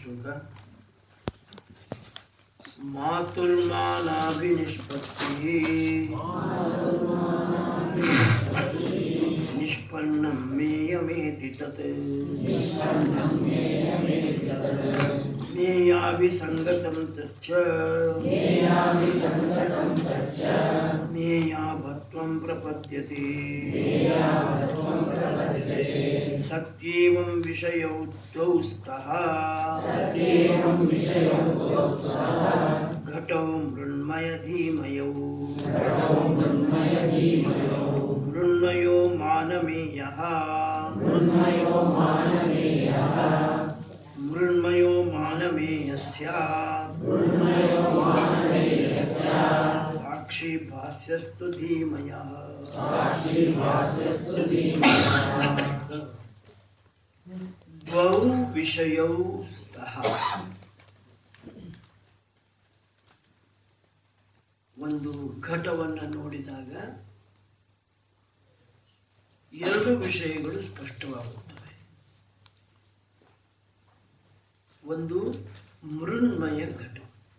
ಶ್ಲೋಕ ಮಾತುರ್ಮಾನಾಭಿನಿಷ್ಪತ್ತಿ ನಿಷ್ಪನ್ನಂ ಮೇಯಮೇತಿ ತತ್ ಮೇಯಾಭಿಸಂಗತಂ ತಚ್ಚ ಮೇಯಾಭತ್ವಂ ಪ್ರಪದ್ಯತೆ ಸತ್ಯೇವಂ ವಿಷಯೌ ದ್ವೌ ಸ್ತಃ घटौ मृण्मय धीमयौ मृण्मयो मानमेयः मृण्मयो मानमेयस्य साक्षी भाष्यस्तु धीमयः द्वौ विषयौ स्तः ಒಂದು ಘಟವನ್ನು ನೋಡಿದಾಗ ಎರಡು ವಿಷಯಗಳು ಸ್ಪಷ್ಟವಾಗುತ್ತವೆ ಒಂದು ಮೃಣ್ಮಯ ಘಟ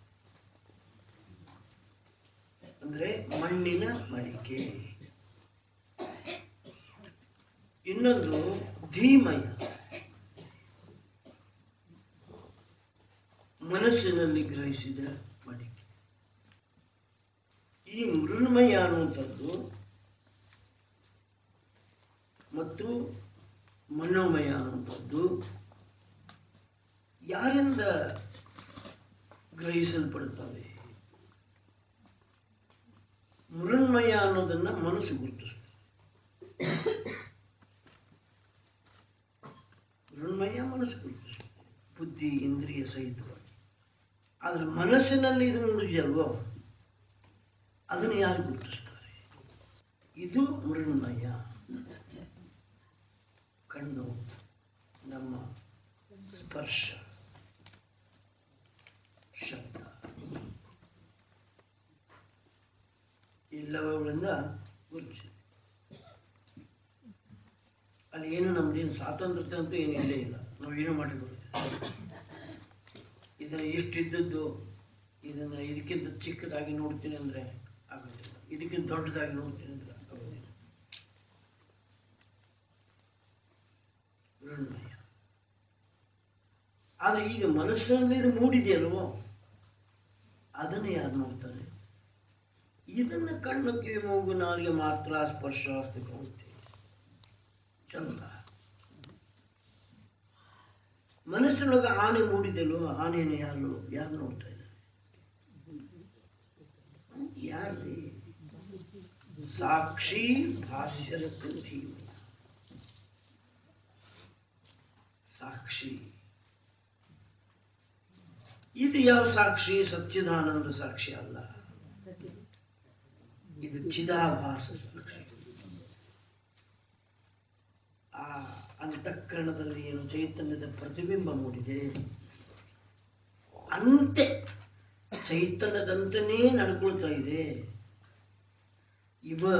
ಅಂದ್ರೆ ಮಣ್ಣಿನ ಮಡಿಕೆ ಇನ್ನೊಂದು ಧೀಮಯ ಮನಸ್ಸಿನಲ್ಲಿ ಗ್ರಹಿಸಿದ ಮಡಿಕೆ ಈ ಮೃಣ್ಮಯ ಅನ್ನುವಂಥದ್ದು ಮತ್ತು ಮನೋಮಯ ಅನ್ನುವಂಥದ್ದು ಯಾರಿಂದ ಗ್ರಹಿಸಲ್ಪಡುತ್ತವೆ ಮೃಣ್ಮಯ ಅನ್ನೋದನ್ನ ಮನಸ್ಸು ಗುರುತಿಸ್ತದೆ ಮೃಣ್ಮಯ ಮನಸ್ಸು ಗುರುತಿಸ್ತದೆ ಬುದ್ಧಿ ಇಂದ್ರಿಯ ಸಹಿತವಾಗಿ ಆದ್ರೆ ಮನಸ್ಸಿನಲ್ಲಿ ಇದು ನುಡಿದಲ್ವೋ ಅದನ್ನು ಯಾರು ಗುರುತಿಸ್ತಾರೆ ಇದು ಮೃಣ್ಮಯ ಕಣ್ಣು ನಮ್ಮ ಸ್ಪರ್ಶ ಶಬ್ದ ಎಲ್ಲವುಗಳಿಂದ ಗುರುತಿಸಿ ಅಲ್ಲಿ ಏನು ನಮ್ದೇನು ಸ್ವಾತಂತ್ರ್ಯ ಅಂತೂ ಏನು ಇಲ್ಲೇ ಇಲ್ಲ ನಾವೇನು ಮಾಡಿಬಿಡುತ್ತೆ ಇದನ್ನ ಇಷ್ಟಿದ್ದದ್ದು ಇದನ್ನ ಇದಕ್ಕಿಂತ ಚಿಕ್ಕದಾಗಿ ನೋಡ್ತೀನಿ ಅಂದ್ರೆ ಆಗೋದಿಲ್ಲ ಇದಕ್ಕಿಂತ ದೊಡ್ಡದಾಗಿ ನೋಡ್ತೀನಿ ಅಂದ್ರೆ ಆಗೋದಿಲ್ಲ ಮೃಣ್ಮಯ ಆದ್ರೆ ಈಗ ಮನಸ್ಸಿನಲ್ಲಿ ಇದು ಮೂಡಿದೆಯಲ್ವೋ ಅದನ್ನು ಯಾರು ನೋಡ್ತಾರೆ ಇದನ್ನ ಕಣ್ಣು ಕಿವಿ ಮೂಗು ನಾಲಿಗೆ ಮಾತ್ರ ಸ್ಪರ್ಶ ಅಸ್ತಿ ಕಾಣುತ್ತೆ ಚಂದ ಮನಸ್ಸಿನೊಳಗೆ ಆನೆ ಮೂಡಿದೆಯಲ್ವೋ ಆನೆಯನ್ನು ಯಾರು ಯಾರು ನೋಡ್ತಾ ಇದ್ದಾರೆ ಯಾರ್ರಿ ಸಾಕ್ಷಿ ಭಾಷ್ಯಸ್ತು ಧೀಮಯ ಸಾಕ್ಷಿ ಇದು ಯಾವ ಸಾಕ್ಷಿ ಸಚ್ಚಿದಾನಂದ ಸಾಕ್ಷಿ ಅಲ್ಲ ಇದು ಚಿದಾಭಾಸ ಸಾಕ್ಷಿ ಆ ಅಂತಃಕರಣದಲ್ಲಿ ಏನು ಚೈತನ್ಯದ ಪ್ರತಿಬಿಂಬ ಮೂಡಿದೆ ಅಂತೆ ಚೈತನ್ಯದಂತನೇ ನಡ್ಕೊಳ್ತಾ ಇದೆ ಇವ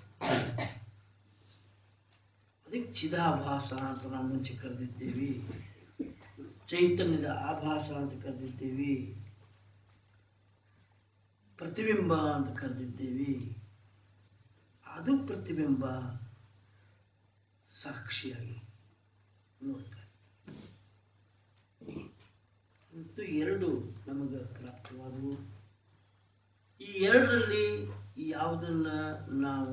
ಅದಕ್ಕೆ ಚಿದಾಭಾಸ ಅಂತ ನಾವು ಮುಂಚೆ ಕರೆದಿದ್ದೇವೆ ಚೈತನ್ಯದ ಆಭಾಸ ಅಂತ ಕರೆದಿದ್ದೇವೆ ಪ್ರತಿಬಿಂಬ ಅಂತ ಕರೆದಿದ್ದೇವೆ ಅದು ಪ್ರತಿಬಿಂಬ ಸಾಕ್ಷಿಯಾಗಿ ನೋಡ್ತಾರೆ ಮತ್ತು ಎರಡು ನಮಗೆ ಪ್ರಾಪ್ತವಾದವು ಈ ಎರಡರಲ್ಲಿ ಯಾವುದನ್ನ ನಾವು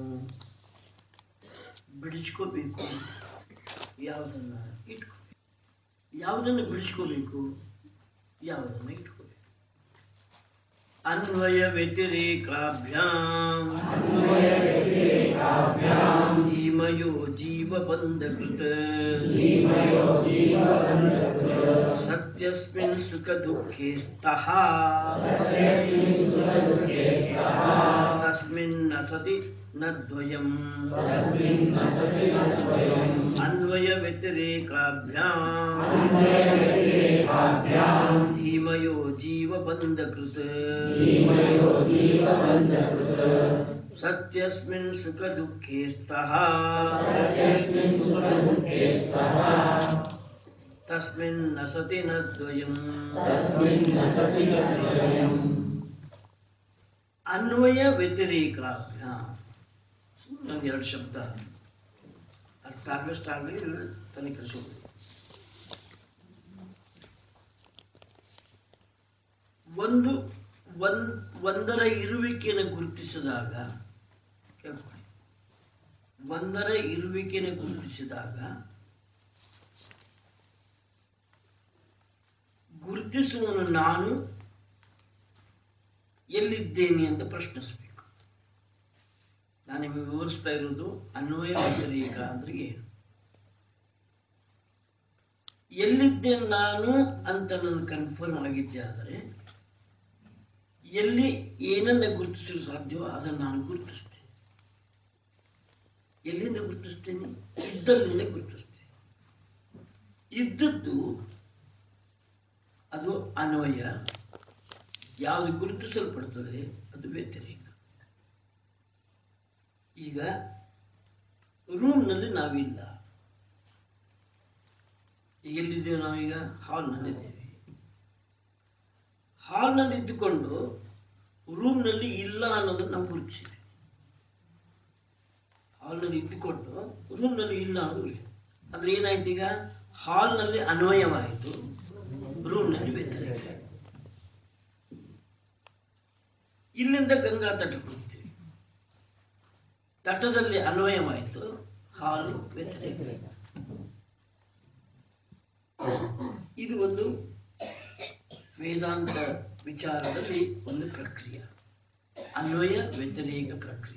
ಬಿಡಿಸ್ಕೋಬೇಕು ಯಾವುದನ್ನ ಇಟ್ಕೋಬೇಕು ಯಾವುದನ್ನು ಬಿಡಿಸ್ಕೋಬೇಕು ಯಾವುದನ್ನು ಇಟ್ಕೋಬೇಕು ಅನ್ವಯ ವ್ಯತಿರೇಕಾಭ್ಯಾಂ ಧೀಮಯೋ ಜೀವಬಂಧಕೃತ ಸತ್ಯಸ್ಮಿನ್ ಸುಖ ದುಃಖೇ ಸ್ತಃ ತಸ್ಮಿನ್ ನ ಸತಿ ನ ದ್ವಯಂ ಅನ್ವಯ ವ್ಯತಿರೇಕಾಭ್ಯಾಂ ಧೀಮಯೋ ಜೀವಬಂಧಕೃತ ಸತ್ಯಸ್ಮಿನ್ ಸುಖ ದುಃಖೇ ಸ್ತಃ ತಸ್ಮಿನ್ ನ ಸತಿ ನ ದ್ವಯಂ तस्मिन् सति द्वयम् ಅನ್ವಯ ವ್ಯತಿರೇಕಾಭ್ಯ ಒಂದು ಎರಡು ಶಬ್ದ ಅರ್ಥ ಆಗಷ್ಟಾಗಲಿ ತಲೆ ಕೆಡಿಸೋದು ಒಂದು ಒಂದ್ ಒಂದರ ಇರುವಿಕೆಯನ್ನು ಗುರುತಿಸಿದಾಗ ಕೇಳ್ಕೊಳ್ಳಿ ಒಂದರ ಇರುವಿಕೆಯನ್ನು ಗುರುತಿಸಿದಾಗ ಗುರುತಿಸುವನು ನಾನು ಎಲ್ಲಿದ್ದೇನೆ ಅಂತ ಪ್ರಶ್ನಿಸಬೇಕು ನಾನು ನಿಮಗೆ ವಿವರಿಸ್ತಾ ಇರೋದು ಅನ್ವಯ ವ್ಯತಿರೇಕ ಅಂದ್ರೆ ಏನು ಎಲ್ಲಿದ್ದೇನೆ ನಾನು ಅಂತ ನನ್ನ ಕನ್ಫರ್ಮ್ ಆಗಿದ್ದೆ ಆದರೆ ಎಲ್ಲಿ ಏನನ್ನ ಗುರುತಿಸಲು ಸಾಧ್ಯವೋ ಅದನ್ನು ನಾನು ಗುರುತಿಸ್ತೇನೆ ಎಲ್ಲಿಂದ ಗುರುತಿಸ್ತೇನೆ ಇದ್ದಲ್ಲಿಂದ ಗುರುತಿಸ್ತೇನೆ ಇದ್ದದ್ದು ಅದು ಅನ್ವಯ ಯಾವುದು ಗುರುತಿಸಲ್ಪಡ್ತದೆ ಅದು ವ್ಯತಿರೇಕ ಈಗ ರೂಮ್ನಲ್ಲಿ ನಾವಿಲ್ಲ ಈಗ ಎಲ್ಲಿದ್ದೇವೆ ನಾವೀಗ ಹಾಲ್ನಲ್ಲಿದ್ದೇವೆ ಹಾಲ್ನಲ್ಲಿ ಇದ್ದುಕೊಂಡು ರೂಮ್ನಲ್ಲಿ ಇಲ್ಲ ಅನ್ನೋದನ್ನು ನಾವು ಗುರುತಿಸಿದ್ವಿ ಹಾಲ್ನಲ್ಲಿ ಇದ್ದುಕೊಂಡು ರೂಮ್ನಲ್ಲಿ ಇಲ್ಲ ಅನ್ನೋದು ಇಲ್ಲ ಅಂದ್ರೆ ಏನಾಯ್ತು ಈಗ ಹಾಲ್ನಲ್ಲಿ ಅನ್ವಯವಾಯಿತು ರೂಮ್ನಲ್ಲಿ ವ್ಯತಿರೇಕ ಇಲ್ಲಿಂದ ಗಂಗಾ ತಟಕ್ಕೆ ಹೋಗ್ತೀವಿ ತಟದಲ್ಲಿ ಅನ್ವಯವಾಯಿತು ಹಾಲು ವ್ಯತಿರೇಕ ಇದು ಒಂದು ವೇದಾಂತ ವಿಚಾರದಲ್ಲಿ ಒಂದು ಪ್ರಕ್ರಿಯೆ ಅನ್ವಯ ವ್ಯತಿರೇಕ ಪ್ರಕ್ರಿಯೆ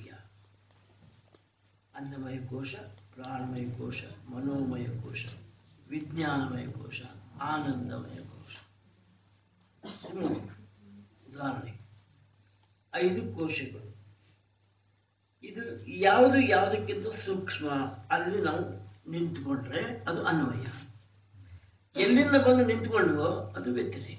ಅನ್ನಮಯ ಕೋಶ ಪ್ರಾಣಮಯ ಕೋಶ ಮನೋಮಯ ಕೋಶ ವಿಜ್ಞಾನಮಯ ಕೋಶ ಆನಂದಮಯ ಕೋಶ ಹ್ಮ್. ಉದಾಹರಣೆ ಐದು ಕೋಶಗಳು ಇದು ಯಾವುದು ಯಾವುದಕ್ಕಿಂತ ಸೂಕ್ಷ್ಮ ಅಲ್ಲಿ ನಾವು ನಿಂತುಕೊಂಡ್ರೆ ಅದು ಅನ್ವಯ ಎಲ್ಲಿಂದ ಬಂದು ನಿಂತ್ಕೊಂಡ್ವೋ ಅದು ವ್ಯತಿರೇಕ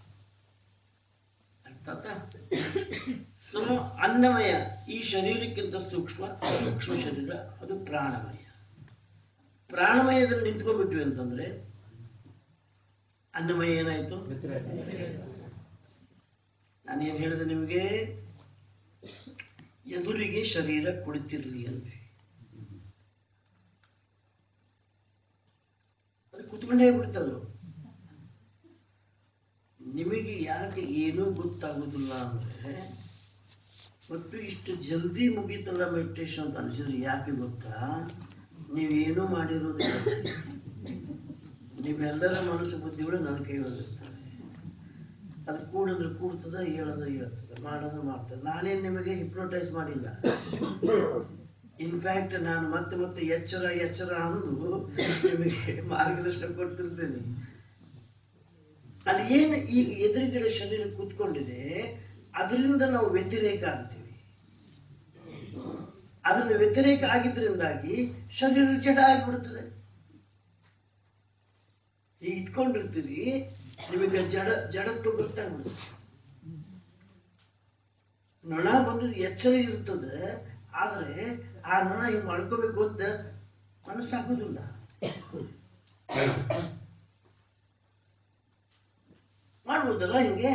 ಅರ್ಥ ಆಯ್ತಾ? ಸೊ ಅನ್ನಮಯ ಈ ಶರೀರಕ್ಕಿಂತ ಸೂಕ್ಷ್ಮ ಸೂಕ್ಷ್ಮ ಶರೀರ ಅದು ಪ್ರಾಣಮಯ ಪ್ರಾಣಮಯದಲ್ಲಿ ನಿಂತ್ಕೊಬಿಟ್ವಿ ಅಂತಂದ್ರೆ ಅನ್ನಮಯ ಏನಾಯ್ತು ನಾನೇನು ಹೇಳಿದೆ ನಿಮಗೆ ಎದುರಿಗೆ ಶರೀರ ಕುಳಿತಿರ್ಲಿ ಅಂತ ಅದು ಕುತ್ಕೊಂಡೇ ಬಿಡ್ತದು ನಿಮಗೆ ಯಾಕೆ ಏನೂ ಗೊತ್ತಾಗೋದಿಲ್ಲ ಅಂದ್ರೆ ಮತ್ತು ಇಷ್ಟು ಜಲ್ದಿ ಮುಗೀತಲ್ಲ ಮೆಡಿಟೇಷನ್ ಅಂತ ಅನಿಸಿದ್ರೆ ಯಾಕೆ ಗೊತ್ತಾ ನೀವೇನೂ ಮಾಡಿರೋದಿಲ್ಲ ನೀವೆಲ್ಲರ ಮನಸ್ಸು ಬುದ್ಧಿಗಳು ನನ್ನ ಕೈ ಒಳಗಿರ್ತವೆ ಅದು ಕೂಡಿದ್ರೆ ಕೂಡ್ತದ ಹೇಳೋದ್ರೆ ಹೇಳ್ತದೆ ಮಾಡೋದ್ರೆ ಮಾಡ್ತದೆ ನಾನೇನು ನಿಮಗೆ ಹಿಪ್ನೋಟೈಸ್ ಮಾಡಿಲ್ಲ ಇನ್ಫ್ಯಾಕ್ಟ್ ನಾನು ಮತ್ತೆ ಮತ್ತೆ ಎಚ್ಚರ ಎಚ್ಚರ ಅಂದು ನಿಮಗೆ ಮಾರ್ಗದರ್ಶನ ಕೊಡ್ತಿರ್ತೇನೆ ಅಲ್ಲಿ ಏನು ಈಗ ಎದುರುಗಡೆ ಶರೀರ ಕೂತ್ಕೊಂಡಿದೆ ಅದರಿಂದ ನಾವು ವ್ಯತಿರೇಕ ಆಗ್ತೀವಿ ಅದರಿಂದ ವ್ಯತಿರೇಕ ಆಗಿದ್ರಿಂದಾಗಿ ಶರೀರ ಜಡ ಆಗಿಬಿಡ್ತದೆ ಈಗ ಇಟ್ಕೊಂಡಿರ್ತೀರಿ ನಿಮಗೆ ಜಡ ಜಡತ್ವ ಗೊತ್ತಾಗ್ಬಿಡುತ್ತೆ ನೊಣ ಬಂದು ಎಚ್ಚರ ಇರ್ತದೆ ಆದ್ರೆ ಆ ನೊಣ ಹಿಂಗ್ ಮಾಡ್ಕೋಬೇಕು ಅಂತ ಮನಸ್ಸಾಗೋದಿಲ್ಲ ಮಾಡ್ಬೋದಲ್ಲ ಹಿಂಗೆ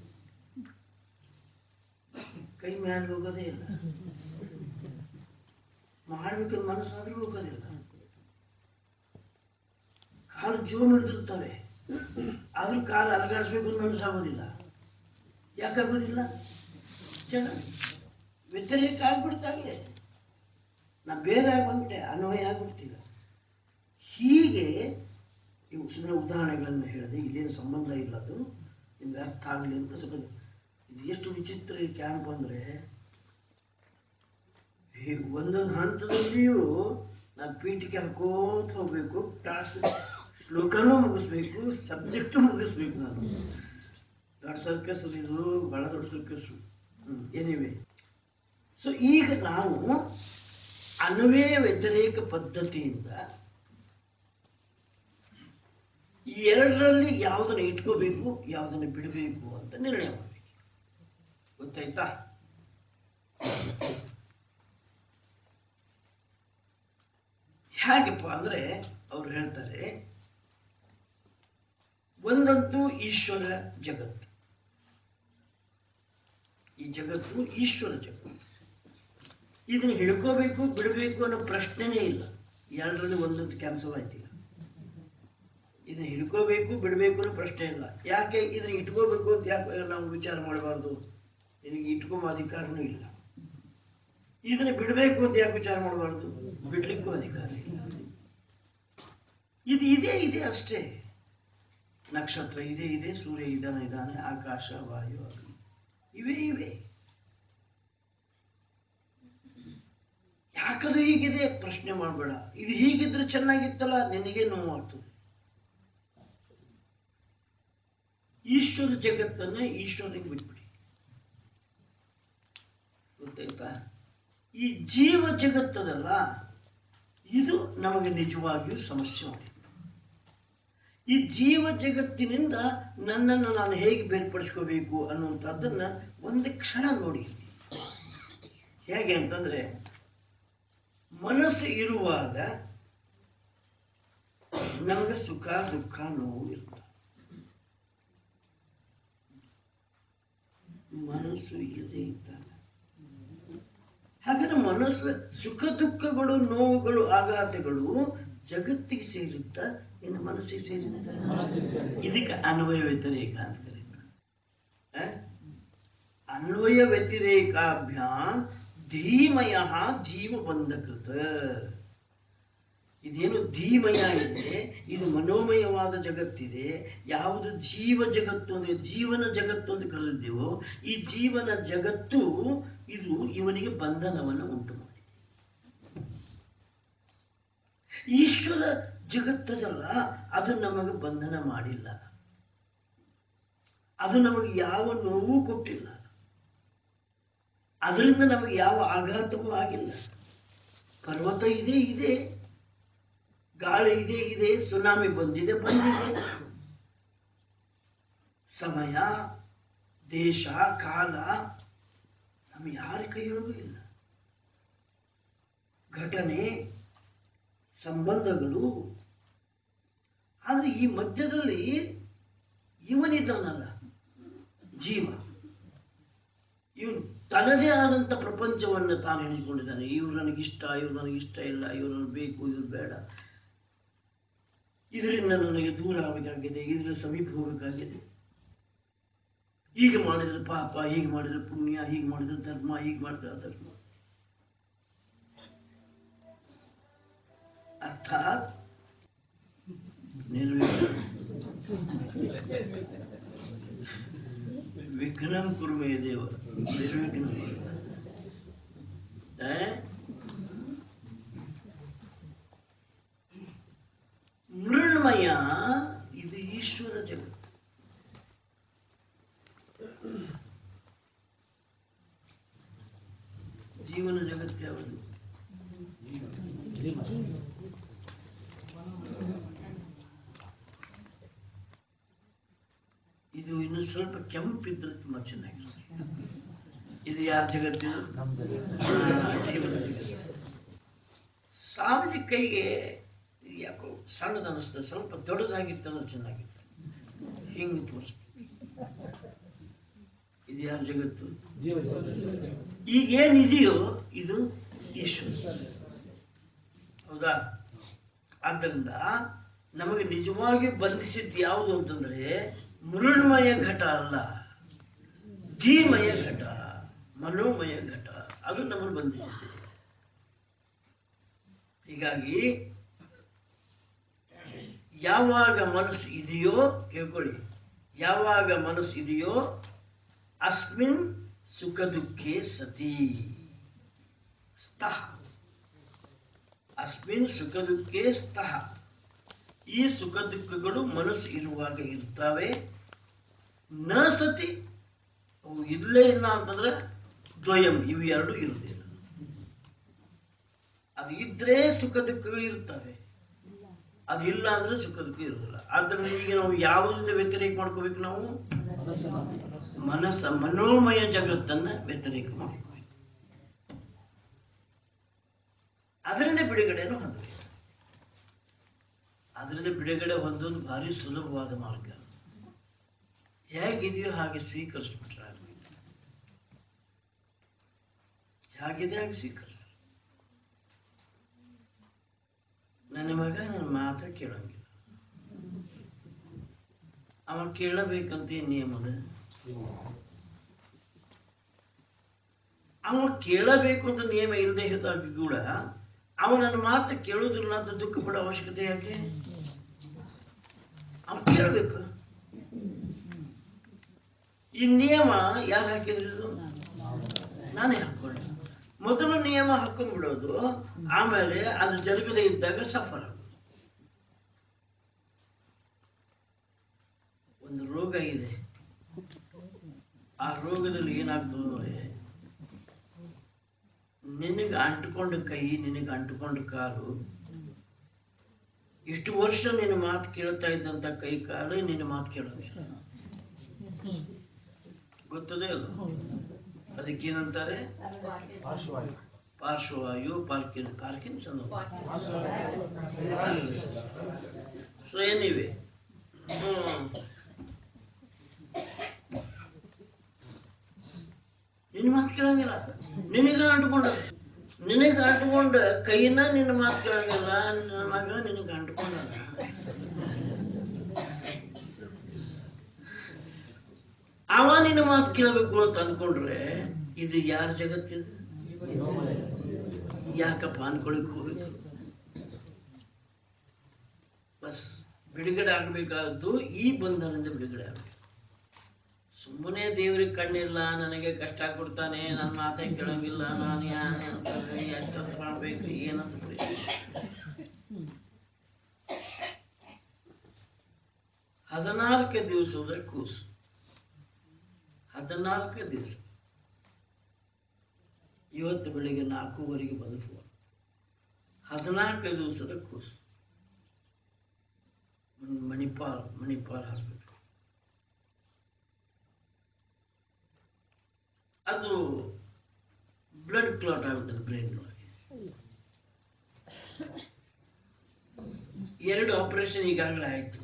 ಕೈ ಮ್ಯಾಲ ಹೋಗೋದೇ ಇಲ್ಲ ಮಾಡ್ಬೇಕಂತ ಮನಸ್ಸಾದ್ರೂ ಹೋಗೋದಿಲ್ಲ ಕಾಲು ಜೋಮ್ ಹಿಡಿದಿರ್ತವೆ ಆದ್ರೂ ಕಾಲು ಅಲಗಾಡಿಸ್ಬೇಕು ಅಂತ ಮನಸ್ಸಾಗೋದಿಲ್ಲ ಯಾಕಾಗೋದಿಲ್ಲ ಜಡ ವ್ಯತಿರೇಕ ಆಗ್ಬಿಡ್ತಾಗಲೇ ನಾ ಬೇರೆ ಆಗ್ಬಿಟ್ಟೆ ಅನ್ವಯ ಆಗ್ಬಿಡ್ತೀಗ ಹೀಗೆ ಇವು ಸುಮ್ಮನೆ ಉದಾಹರಣೆಗಳನ್ನು ಹೇಳಿದೆ ಇಲ್ಲೇನು ಸಂಬಂಧ ಇಲ್ಲ ಅದು ನಿಮ್ಗೆ ಅರ್ಥ ಆಗಲಿ ಅಂತ ಸ್ವಲ್ಪ ಇದು ಎಷ್ಟು ವಿಚಿತ್ರ ಈ ಕ್ಯಾಂಪ್ ಅಂದ್ರೆ ಈ ಒಂದೊಂದು ಹಂತದಲ್ಲಿಯೂ ನಾನು ಪೀಠಿಗೆ ಹಾಕೋತ ಹೋಗ್ಬೇಕು ಕ್ಲಾಸ್ ಶ್ಲೋಕನೂ ಮುಗಿಸ್ಬೇಕು ಸಬ್ಜೆಕ್ಟು ಮುಗಿಸ್ಬೇಕು ನಾನು ದೊಡ್ಡ ಸರ್ಕಸ್ ಇದು ಬಹಳ ದೊಡ್ಡ ಸರ್ಕಸ್ ಎನಿವೆ ಸೊ ಈಗ ನಾವು ಅನ್ವಯ ವ್ಯತಿರೇಕ ಪದ್ಧತಿಯಿಂದ ಈ ಎರಡರಲ್ಲಿ ಯಾವುದನ್ನು ಇಟ್ಕೋಬೇಕು ಯಾವುದನ್ನು ಬಿಡಬೇಕು ಅಂತ ನಿರ್ಣಯ ಮಾಡಬೇಕು ಗೊತ್ತಾಯ್ತಾ ಹೇಗಪ್ಪ ಅಂದ್ರೆ ಅವ್ರು ಹೇಳ್ತಾರೆ ಒಂದಂತೂ ಈಶ್ವರ ಜಗತ್ತು ಈ ಜಗತ್ತು ಈಶ್ವರ ಜಗತ್ತು ಇದನ್ನ ಹಿಡ್ಕೋಬೇಕು ಬಿಡಬೇಕು ಅನ್ನೋ ಪ್ರಶ್ನೆನೇ ಇಲ್ಲ ಎರಡರಲ್ಲಿ ಒಂದೊಂದು ಕ್ಯಾನ್ಸಲ್ ಆಯ್ತು ಈಗ ಇದನ್ನ ಹಿಡ್ಕೋಬೇಕು ಬಿಡಬೇಕು ಅನ್ನೋ ಪ್ರಶ್ನೆ ಇಲ್ಲ ಯಾಕೆ ಇದನ್ನ ಇಟ್ಕೋಬೇಕು ಅಂತ ಯಾಕೆ ನಾವು ವಿಚಾರ ಮಾಡಬಾರ್ದು ನಿನಗೆ ಇಟ್ಕೊಂಬ ಅಧಿಕಾರನೂ ಇಲ್ಲ ಇದನ್ನ ಬಿಡಬೇಕು ಅಂತ ಯಾಕೆ ವಿಚಾರ ಮಾಡಬಾರ್ದು ಬಿಡ್ಲಿಕ್ಕೂ ಅಧಿಕಾರ ಇಲ್ಲ ಇದು ಇದೇ ಇದೆ ಅಷ್ಟೇ ನಕ್ಷತ್ರ ಇದೆ ಇದೆ ಸೂರ್ಯ ಇದಾನೆ ಇದ್ದಾನೆ ಆಕಾಶ ವಾಯು ಅಗ್ನಿ ಇವೇ ಇವೆ ಯಾಕದು ಹೀಗಿದೆ ಪ್ರಶ್ನೆ ಮಾಡಬೇಡ ಇದು ಹೀಗಿದ್ರೆ ಚೆನ್ನಾಗಿತ್ತಲ್ಲ ನಿನಗೆ ನೋವಾಗ್ತದೆ ಈಶ್ವರ ಜಗತ್ತನ್ನ ಈಶ್ವರನಿಗೆ ಬಿಟ್ಬಿಡಿ ಗೊತ್ತಾಯ್ತಾ ಈ ಜೀವ ಜಗತ್ತದಲ್ಲ ಇದು ನಮಗೆ ನಿಜವಾಗಿಯೂ ಸಮಸ್ಯೆ ಮಾಡಿದೆ ಈ ಜೀವ ಜಗತ್ತಿನಿಂದ ನನ್ನನ್ನು ನಾನು ಹೇಗೆ ಬೇರ್ಪಡಿಸ್ಕೋಬೇಕು ಅನ್ನುವಂಥದ್ದನ್ನ ಒಂದು ಕ್ಷಣ ನೋಡಿ ಹೇಗೆ ಅಂತಂದ್ರೆ ಮನಸ್ಸು ಇರುವಾಗ ನಮಗೆ ಸುಖ ದುಃಖ ನೋವು ಇರ್ತದೆ ಮನಸ್ಸು ಇಲ್ಲದೆ ಇದ್ದಾಗ ಹಾಗಾದ್ರೆ ಮನಸ್ಸು ಸುಖ ದುಃಖಗಳು ನೋವುಗಳು ಆಘಾತಗಳು ಜಗತ್ತಿಗೆ ಸೇರಿದ್ದ ಇನ್ನು ಮನಸ್ಸಿಗೆ ಸೇರಿದ ಇದಕ್ಕೆ ಅನ್ವಯ ವ್ಯತಿರೇಕ ಅಂತ ಕರೀತಾರೆ ಆ? ಅನ್ವಯ ವ್ಯತಿರೇಕಾಭ್ಯಾಂ ಧೀಮಯ ಜೀವ ಬಂಧಕೃತ ಇದೇನು ಧೀಮಯ ಇದೆ ಇದು ಮನೋಮಯವಾದ ಜಗತ್ತಿದೆ ಯಾವುದು ಜೀವ ಜಗತ್ತು ಅಂದ್ರೆ ಜೀವನ ಜಗತ್ತು ಅಂತ ಕರೆದಿದ್ದೇವೋ ಈ ಜೀವನ ಜಗತ್ತು ಇದು ಇವನಿಗೆ ಬಂಧನವನ್ನು ಉಂಟು ಮಾಡಿದೆ ಈಶ್ವರ ಜಗತ್ತದಲ್ಲ ಅದು ನಮಗೆ ಬಂಧನ ಮಾಡಿಲ್ಲ ಅದು ನಮಗೆ ಯಾವ ನೋವು ಕೊಟ್ಟಿಲ್ಲ ಅದರಿಂದ ನಮಗೆ ಯಾವ ಆಘಾತವೂ ಆಗಿಲ್ಲ ಪರ್ವತ ಇದೆ ಇದೆ ಗಾಳಿ ಇದೆ ಇದೆ ಸುನಾಮಿ ಬಂದಿದೆ ಬಂದಿದೆ ಸಮಯ ದೇಶ ಕಾಲ ನಮ್ಮ ಯಾರ ಕೈಯೊಳಗೂ ಇಲ್ಲ ಘಟನೆ ಸಂಬಂಧಗಳು ಆದ್ರೆ ಈ ಮಧ್ಯದಲ್ಲಿ ಇವನಿದ್ದಾನಲ್ಲ ಜೀವ ಇವನು ತನ್ನದೇ ಆದಂತ ಪ್ರಪಂಚವನ್ನು ತಾನು ಎಣಿಸ್ಕೊಂಡಿದ್ದಾನೆ ಇವ್ರು ನನಗಿಷ್ಟ ಇವ್ರು ನನಗಿಷ್ಟ ಇಲ್ಲ ಇವ್ರು ನನಗೆ ಬೇಕು ಇವ್ರು ಬೇಡ ಇದರಿಂದ ನನಗೆ ದೂರ ಆಗಬೇಕಾಗಿದೆ ಇದರ ಸಮೀಪ ಹೋಗಬೇಕಾಗಿದೆ ಹೀಗೆ ಮಾಡಿದ್ರೆ ಪಾಪ ಹೀಗೆ ಮಾಡಿದ್ರೆ ಪುಣ್ಯ ಹೀಗೆ ಮಾಡಿದ್ರೆ ಧರ್ಮ ಹೀಗೆ ಮಾಡಿದ್ರೆ ಅಧರ್ಮ ಅರ್ಥಾತ್ ನಿರ್ವಿಘ್ನ ವಿಘ್ನಂ ಕುರುಮೇ ದೇವ ನಿರ್ವಿಘ್ನ ಮೃಣ್ಮಯ ಇದು ಈಶ್ವರ ಜಗತ್ತು ಜೀವನ ಜಗತ್ತು ಯಾವುದು ಇದು ಇನ್ನು ಸ್ವಲ್ಪ ಕೆಂಪಿದ್ರೆ ತುಂಬಾ ಚೆನ್ನಾಗಿರುತ್ತೆ ಇದು ಯಾರ ಜಗತ್ತು ಆ, ಜೀವನ ಜಗತ್ತು ಸಾಮಾಜಿಕ ಕೈಗೆ ಯಾಕೋ ಸಣ್ಣದ ಅನಿಸ್ತದೆ ಸ್ವಲ್ಪ ದೊಡ್ಡದಾಗಿತ್ತು ಅಂದ್ರೆ ಚೆನ್ನಾಗಿತ್ತು ಹಿಂಗೆ ತೋರಿಸ್ತದೆ ಇದು ಯಾರ ಜಗತ್ತು ಈಗ ಏನಿದೆಯೋ ಇದು ಈಶ್ವರ ಹೌದಾ ಆದ್ದರಿಂದ ನಮಗೆ ನಿಜವಾಗಿ ಬಂಧಿಸಿದ್ದು ಯಾವುದು ಅಂತಂದ್ರೆ ಮೃಣ್ಮಯ ಘಟ ಅಲ್ಲ ಧೀಮಯ ಘಟ ಮನೋಮಯ ಘಟ ಅದು ನಮ್ಮನ್ನು ಬಂಧಿಸಿದೆ ಹೀಗಾಗಿ ಯಾವಾಗ ಮನಸ್ಸು ಇದೆಯೋ ಕೇಳ್ಕೊಳ್ಳಿ ಯಾವಾಗ ಮನಸ್ಸು ಇದೆಯೋ ಅಸ್ಮಿನ್ ಸುಖ ದುಃಖೇ ಸತಿ ಸ್ತಃ ಅಸ್ಮಿನ್ ಸುಖ ದುಃಖೇ ಸ್ತಃ ಈ ಸುಖ ದುಃಖಗಳು ಮನಸ್ಸು ಇರುವಾಗ ಇರ್ತವೆ ನ ಸತಿ ಅವು ಇಲ್ಲೇ ಇಲ್ಲ ಅಂತಂದ್ರೆ ದ್ವಯಂ ಇವು ಎರಡು ಇರುವುದಿಲ್ಲ ಅದು ಇದ್ರೆ ಸುಖ ದುಃಖಗಳು ಇರ್ತವೆ ಅದು ಇಲ್ಲ ಅಂದ್ರೆ ಸುಖ ದುಃಖ ಇರುವುದಿಲ್ಲ ಆದ್ದರಿಂದ ಈಗ ನಾವು ಯಾವುದರಿಂದ ವ್ಯತಿರೇಕ ಮಾಡ್ಕೋಬೇಕು ನಾವು ಮನಸ್ಸ ಮನೋಮಯ ಜಗತ್ತನ್ನ ವ್ಯತಿರೇಕ ಮಾಡ್ಕೋಬೇಕು ಅದರಿಂದ ಬಿಡುಗಡೆಯನ್ನು ಹೊಂದಬೇಕು ಅದರಿಂದ ಬಿಡುಗಡೆ ಹೊಂದೋದು ಭಾರಿ ಸುಲಭವಾದ ಮಾರ್ಗ ಹೇಗಿದೆಯೋ ಹಾಗೆ ಸ್ವೀಕರಿಸ್ಬಿಟ್ರೆ ಆಗೋಯ್ತು. ಹೇಗಿದೆ ಹಾಗೆ ಸ್ವೀಕರಿಸ ನನ್ನ ಮಗ ನನ್ನ ಮಾತ ಕೇಳಂಗಿಲ್ಲ ಅವ ಕೇಳಬೇಕಂತ ಏನ್ ನಿಯಮದ ಅವ ಕೇಳಬೇಕು ಅಂತ ನಿಯಮ ಇಲ್ಲದೆ ಇದ್ದಾಗ ಕೂಡ ಅವ ನನ್ನ ಮಾತು ಕೇಳುವುದಿಲ್ಲ ಅಂತ ದುಃಖ ಪಡೋ ಅವಶ್ಯಕತೆ ಯಾಕೆ ಅವ ಕೇಳಬೇಕು ಈ ನಿಯಮ ಯಾರು ಹಾಕಿದ್ರು ಇದು? ನಾನೇ ಹಾಕೊಂಡೆ ಮೊದಲು ನಿಯಮ ಹಾಕೊಂಡ್ಬಿಡೋದು ಆಮೇಲೆ ಅದು ಜರುಗದೆ ಇದ್ದಾಗ ಸಫರ್ ಆಗೋದು ಒಂದು ರೋಗ ಇದೆ ಆ ರೋಗದಲ್ಲಿ ಏನಾಗ್ತದೆ ಅಂದ್ರೆ ನಿನಗೆ ಅಂಟುಕೊಂಡ ಕೈ ನಿನಗೆ ಅಂಟುಕೊಂಡ ಕಾಲು ಇಷ್ಟು ವರ್ಷ ನಿನ್ನ ಮಾತು ಕೇಳ್ತಾ ಇದ್ದಂತ ಕೈ ಕಾಲು ನಿನ್ನ ಮಾತು ಕೇಳೋದಿಲ್ಲ ಗೊತ್ತದೆ ಅಲ್ಲ ಅದಕ್ಕೇನಂತಾರೆ ಪಾರ್ಶ್ವವಾಯು ಪಾರ್ಕಿನ್ ಪಾರ್ಕಿನ್ಸನ್ ಸೊ ಏನಿವೆ ನಿನ್ನ ಮಾತು ಕೇಳಂಗಿಲ್ಲ ನಿನಗ ಅಂಟ್ಕೊಂಡ ನಿನಗ ಅಂಟ್ಕೊಂಡ ಕೈನ ನಿನ್ನ ಮಾತು ಕೇಳಂಗಿಲ್ಲ ನಿನ್ನ ಮಗ ನಿನಗ ಅಂಟ್ಕೊಂಡ ಅವ ನಿನ್ನ ಮಾತು ಕೇಳಬೇಕು ಅಂತ ಅಂದ್ಕೊಂಡ್ರೆ ಇದು ಯಾರ ಜಗತ್ತಿದು ಯಾಕಪ್ಪ ಅನ್ಕೊಳಕ್ ಹೋಗ್ಬೇಕು ಬಸ್ ಬಿಡುಗಡೆ ಆಗ್ಬೇಕಾದ್ದು ಈ ಬಂಧನದಿಂದ ಬಿಡುಗಡೆ ಆಗ್ಬೇಕು ಸುಮ್ಮನೆ ದೇವ್ರಿಗೆ ಕಣ್ಣಿಲ್ಲ ನನಗೆ ಕಷ್ಟ ಕೊಡ್ತಾನೆ ನನ್ನ ಮಾತೇ ಕೇಳಂಗಿಲ್ಲ ನಾನು ಎಷ್ಟು ಮಾಡ್ಬೇಕು ಏನಂತ ಹದಿನಾಲ್ಕು ದಿವಸದ ಕೂಸು ಹದಿನಾಲ್ಕು ದಿವಸ ಇವತ್ತು ಬೆಳಿಗ್ಗೆ ನಾಲ್ಕೂವರೆಗೆ ಬಂದು ಫೋನ್ ಹದಿನಾಲ್ಕು ದಿವಸದ ಕೂಸು ಮಣಿಪಾಲ್ ಮಣಿಪಾಲ್ ಹಾಸ್ಪಿಟಲ್ ಅದು ಬ್ಲಡ್ ಕ್ಲಾಟ್ ಆಗ್ಬಿಟ್ಟದೆ ಬ್ರೈನ್ ಒಳಗೆ ಎರಡು ಆಪರೇಷನ್ ಈಗಾಗಲೇ ಆಯ್ತು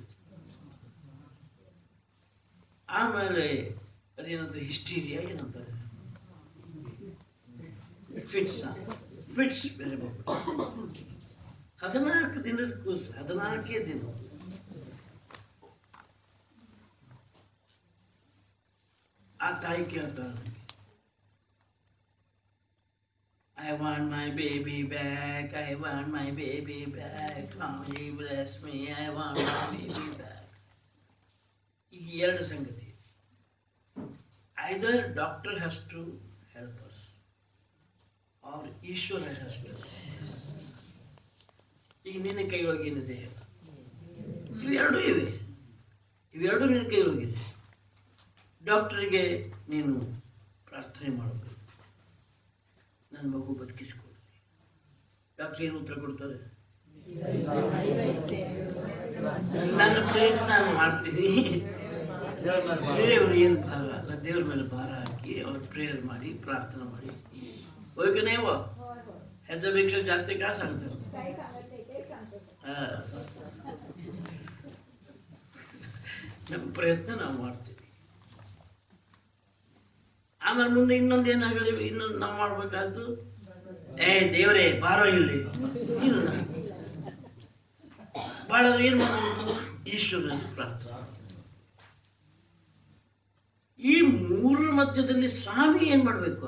ಆಮೇಲೆ ಅದೇನಂತಾರೆ ಹಿಸ್ಟೀರಿಯಾ ಏನಂತಾರೆ ಫಿಟ್ಸ್ ಫಿಟ್ಸ್ ಬೇರೆ ಬರ್ಬೇಕು ಹದಿನಾಲ್ಕು ದಿನದ ಕೂಸು ಹದಿನಾಲ್ಕೇ ದಿನ ಆ ತಾಯಿ ಕೇಳ್ತಾಳೆ I want my baby back. I want my baby back. Mommy bless me. I want my baby back. ಈಗ ಎರಡು ಸಂಗತಿ either doctor has to help us or Ishwara has to ಈಗ ನಿನ್ನ ಕೈಯೊಳಗೆ ಏನಿದೆ ಹೇಳು. ಇವೆರಡೂ ಇವೆ ಇವೆರಡೂ ನಿನ್ನ ಕೈಯೊಳಗಿದೆ ಡಾಕ್ಟರಿಗೆ ನೀನು ಪ್ರಾರ್ಥನೆ ಮಾಡಬೇಕು ನನ್ನ ಮಗು ಬದುಕಿಸ್ಕೊಡ್ರಿ ಡಾಕ್ಟರ್ ಏನು ಉತ್ತರ ಕೊಡ್ತಾರೆ ನನ್ನ ಪ್ರಯತ್ನ ನಾನು ಮಾಡ್ತೀನಿ ದೇವ್ರ ಏನು ಭಾರ ಅಲ್ಲ ದೇವ್ರ ಮೇಲೆ ಭಾರ ಹಾಕಿ ಅವ್ರ ಪ್ರೇಯರ್ ಮಾಡಿ ಪ್ರಾರ್ಥನೆ ಮಾಡಿ ಹೋಗ್ಕನೇವ ह्याच्यापेक्षा जास्त काय सांगतो काय सांगायचंय ते सांगतो हा. ನಮ್ಮ ಪ್ರಯತ್ನ ನಾವು ಮಾಡ್ತೀವಿ ಆಮೇಲೆ ಮುಂದೆ ಇನ್ನೊಂದು ಏನಾಗಲಿ ಇನ್ನೊಂದು ನಾವು ಮಾಡ್ಬೇಕಾದ್ದು ಏ ದೇವ್ರೇ ಬಾರೋ ಇಲ್ಲಿ ಇಲ್ಲ ಬಾಳಾದ್ರೆ ಏನ್ ಮಾಡ್ಬೇಕು ಈಶ್ವರನ ಪ್ರಾರ್ಥನೆ ಈ ಮೂರರ ಮಧ್ಯದಲ್ಲಿ ಸ್ವಾಮಿ ಏನ್ ಮಾಡ್ಬೇಕು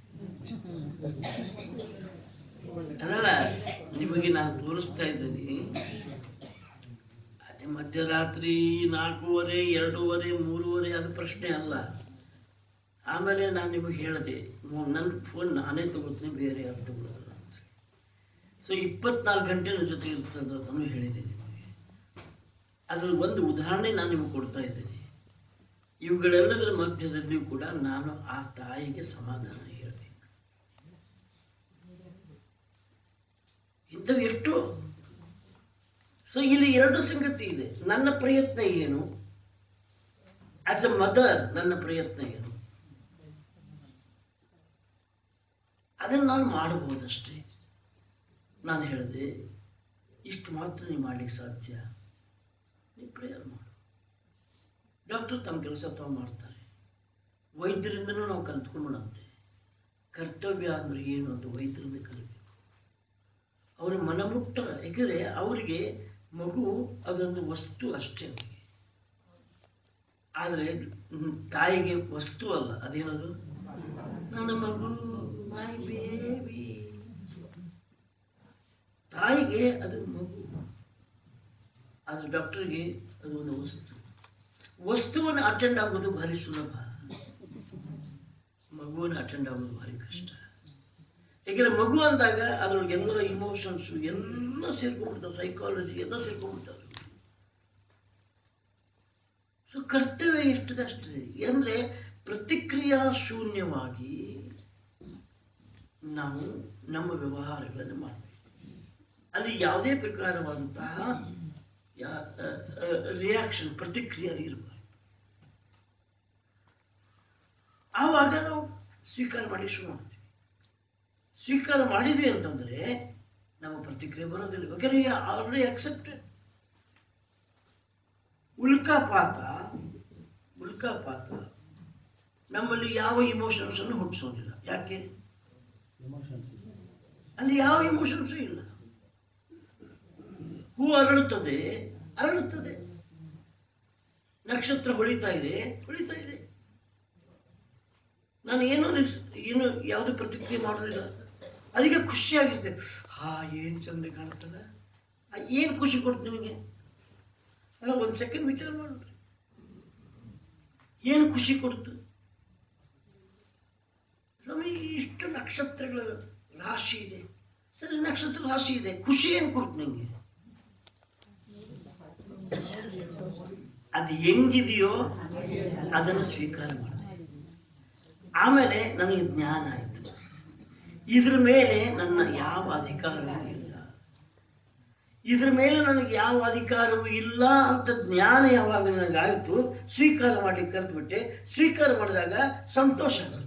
ಅಲ್ಲ ನಿಮಗೆ ನಾನು ತೋರಿಸ್ತಾ ಇದ್ದೀನಿ ಅದೇ ಮಧ್ಯರಾತ್ರಿ ನಾಲ್ಕೂವರೆ ಎರಡೂವರೆ ಮೂರುವರೆ ಅದು ಪ್ರಶ್ನೆ ಅಲ್ಲ ಆಮೇಲೆ ನಾನು ನಿಮಗೆ ಹೇಳಿದೆ ನನ್ನ ಫೋನ್ ನಾನೇ ತಗೋತೀನಿ ಬೇರೆ ಯಾರು ತಗೊಳ್ಳೋಲ್ಲ ಅಂತ ಸೊ ಇಪ್ಪತ್ನಾಲ್ಕು ಗಂಟೆ ನನ್ನ ಜೊತೆ ಇರ್ತದೆ ಅಂತಲೂ ಹೇಳಿದೆ ನಿಮಗೆ ಅದ್ರ ಒಂದು ಉದಾಹರಣೆ ನಾನು ನಿಮಗೆ ಕೊಡ್ತಾ ಇದ್ದೀನಿ ಇವುಗಳೆಲ್ಲದರ ಮಧ್ಯದಲ್ಲಿಯೂ ಕೂಡ ನಾನು ಆ ತಾಯಿಗೆ ಸಮಾಧಾನ ಹೇಳಬೇಕು ಇಂಥವು ಎಷ್ಟು ಸೊ ಇಲ್ಲಿ ಎರಡು ಸಂಗತಿ ಇದೆ ನನ್ನ ಪ್ರಯತ್ನ ಏನು ಆಸ್ ಎ ಮದರ್ ನನ್ನ ಪ್ರಯತ್ನ ಏನು ಅದನ್ನು ನಾನು ಮಾಡಬಹುದಷ್ಟೇ ನಾನು ಹೇಳಿದೆ ಇಷ್ಟು ಮಾತ್ರ ನೀವು ಮಾಡ್ಲಿಕ್ಕೆ ಸಾಧ್ಯ ನೀವು ಪ್ರೇಯರ್ ಮಾಡು ಡಾಕ್ಟರ್ ತಮ್ಮ ಕೆಲಸ ತಾವು ಮಾಡ್ತಾರೆ ವೈದ್ಯರಿಂದನೂ ನಾವು ಕಲ್ತ್ಕೊಂಡ್ಬಿಡಂತೆ ಕರ್ತವ್ಯ ಅಂದ್ರೆ ಏನು ಅಂತ ವೈದ್ಯರಿಂದ ಕಲಿಬೇಕು ಅವರ ಮನಮುಟ್ಟ ಯಾಕಂದ್ರೆ ಅವರಿಗೆ ಮಗು ಅದೊಂದು ವಸ್ತು ಅಷ್ಟೇ ಅವರಿಗೆ ಆದರೆ ಹ್ಮ್, ತಾಯಿಗೆ ವಸ್ತು ಅಲ್ಲ ಅದೇನದು ನನ್ನ ಮಗು ಮೈ ಬೇಬಿ ತಾಯಿಗೆ ಅದು ಮಗು ಆದ್ರೆ ಡಾಕ್ಟರ್ಗೆ ಅದು ಒಂದು ವಸ್ತು ವಸ್ತುವನ್ನು ಅಟೆಂಡ್ ಆಗೋದು ಭಾರಿ ಸುಲಭ ಮಗುವನ್ನು ಅಟೆಂಡ್ ಆಗೋದು ಭಾರಿ ಕಷ್ಟ ಯಾಕಂದ್ರೆ ಮಗು ಅಂದಾಗ ಅದ್ರೊಳಗೆ ಎಲ್ಲ ಇಮೋಷನ್ಸ್ ಎಲ್ಲ ಸೇರ್ಕೊಂಡ್ಬಿಡ್ತಾವೆ ಸೈಕಾಲಜಿ ಎಲ್ಲ ಸೇರ್ಕೊಂಡ್ಬಿಡ್ತಾವೆ ಸೊ ಕರ್ತವ್ಯ ಎಷ್ಟಿದೆ ಅಷ್ಟಿದೆ ಅಂದ್ರೆ ಪ್ರತಿಕ್ರಿಯಾ ಶೂನ್ಯವಾಗಿ ನಾವು ನಮ್ಮ ವ್ಯವಹಾರಗಳನ್ನು ಮಾಡಬೇಕು ಅಲ್ಲಿ ಯಾವುದೇ ಪ್ರಕಾರವಾದಂತಹ ರಿಯಾಕ್ಷನ್ ಪ್ರತಿಕ್ರಿಯೆ ಇರಬಾರ್ದು ಆವಾಗ ನಾವು ಸ್ವೀಕಾರ ಮಾಡಿ ಶುರು ಮಾಡ್ತೀವಿ ಸ್ವೀಕಾರ ಮಾಡಿದ್ವಿ ಅಂತಂದ್ರೆ ನಮ್ಮ ಪ್ರತಿಕ್ರಿಯೆ ಬರೋದಿಲ್ಲ ಯಾಕಂದ್ರೆ ಆಲ್ರೆಡಿ ಅಕ್ಸೆಪ್ಟೆಡ್ ಉಲ್ಕಾಪಾತ ಉಲ್ಕಾಪಾತ ನಮ್ಮಲ್ಲಿ ಯಾವ ಇಮೋಷನ್ಸ್ ಅನ್ನು ಹುಟ್ಟಿಸೋದಿಲ್ಲ ಯಾಕೆ ಅಲ್ಲಿ ಯಾವ ಇಮೋಷನ್ಸ್ ಇಲ್ಲ ಹೂ ಅರಳುತ್ತದೆ ಅರಳುತ್ತದೆ ನಕ್ಷತ್ರ ಹೊಳಿತಾ ಇದೆ ಹೊಳಿತಾ ಇದೆ ನಾನು ಏನೋ ನಿಲ್ಸ್- ಏನು ಯಾವುದು ಪ್ರತಿಕ್ರಿಯೆ ಮಾಡೋದಿಲ್ಲ ಅದಕ್ಕೆ ಖುಷಿಯಾಗಿರುತ್ತೆ ಹಾ ಏನ್ ಚಂದ ಕಾಣ್ತದ ಆ, ಏನ್ ಖುಷಿ ಕೊಡ್ತು ನಿನಗೆ ಅಲ್ಲ ಒಂದ್ ಸೆಕೆಂಡ್ ವಿಚಾರ ಮಾಡ್ರಿ ಏನು ಖುಷಿ ಕೊಡ್ತು ಸ್ವಾಮಿ ಇಷ್ಟು ನಕ್ಷತ್ರಗಳ ರಾಶಿ ಇದೆ ಸರಿ ನಕ್ಷತ್ರ ರಾಶಿ ಇದೆ ಖುಷಿ ಏನು ಕೊಡ್ತು ನಿಂಗೆ ಅದು ಹೆಂಗಿದೆಯೋ ಅದನ್ನು ಸ್ವೀಕಾರ ಮಾಡಿದೆ ಆಮೇಲೆ ನನಗೆ ಜ್ಞಾನ ಆಯಿತು ಇದ್ರ ಮೇಲೆ ನನ್ನ ಯಾವ ಅಧಿಕಾರವೂ ಇಲ್ಲ ಇದ್ರ ಮೇಲೆ ನನಗೆ ಯಾವ ಅಧಿಕಾರವೂ ಇಲ್ಲ ಅಂತ ಜ್ಞಾನ ಯಾವಾಗ ನನಗಾಯಿತು ಸ್ವೀಕಾರ ಮಾಡಿ ಕಲ್ತ್ಬಿಟ್ಟೆ ಸ್ವೀಕಾರ ಮಾಡಿದಾಗ ಸಂತೋಷ ಬಂತು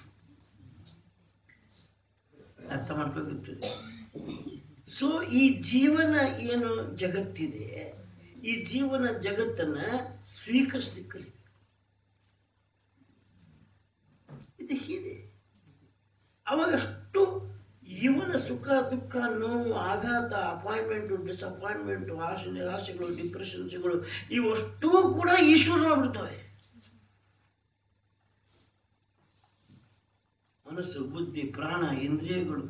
ಅರ್ಥ ಮಾಡ್ಕೋಬೇಕಿರ್ತದೆ ಸೊ ಈ ಜೀವನ ಏನು ಜಗತ್ತಿದೆ ಈ ಜೀವನ ಜಗತ್ತನ್ನ ಸ್ವೀಕರಿಸ್ಲಿಕ್ಕೆ ಕಲಿ ಇದು ಹೀಗೆ ಅವಾಗ ಅಷ್ಟು ಇವನ ಸುಖ ದುಃಖ ನೋವು ಆಘಾತ ಅಪಾಯಿಂಟ್ಮೆಂಟು ಡಿಸಪಾಯಿಂಟ್ಮೆಂಟು ಆಶೆ ನಿರಾಶೆಗಳು ಡಿಪ್ರೆಷನ್ಸ್ಗಳು ಇವಷ್ಟು ಕೂಡ ಈಶ್ವರನ ಬಿಡ್ತವೆ ಮನಸ್ಸು ಬುದ್ಧಿ ಪ್ರಾಣ ಇಂದ್ರಿಯಗಳು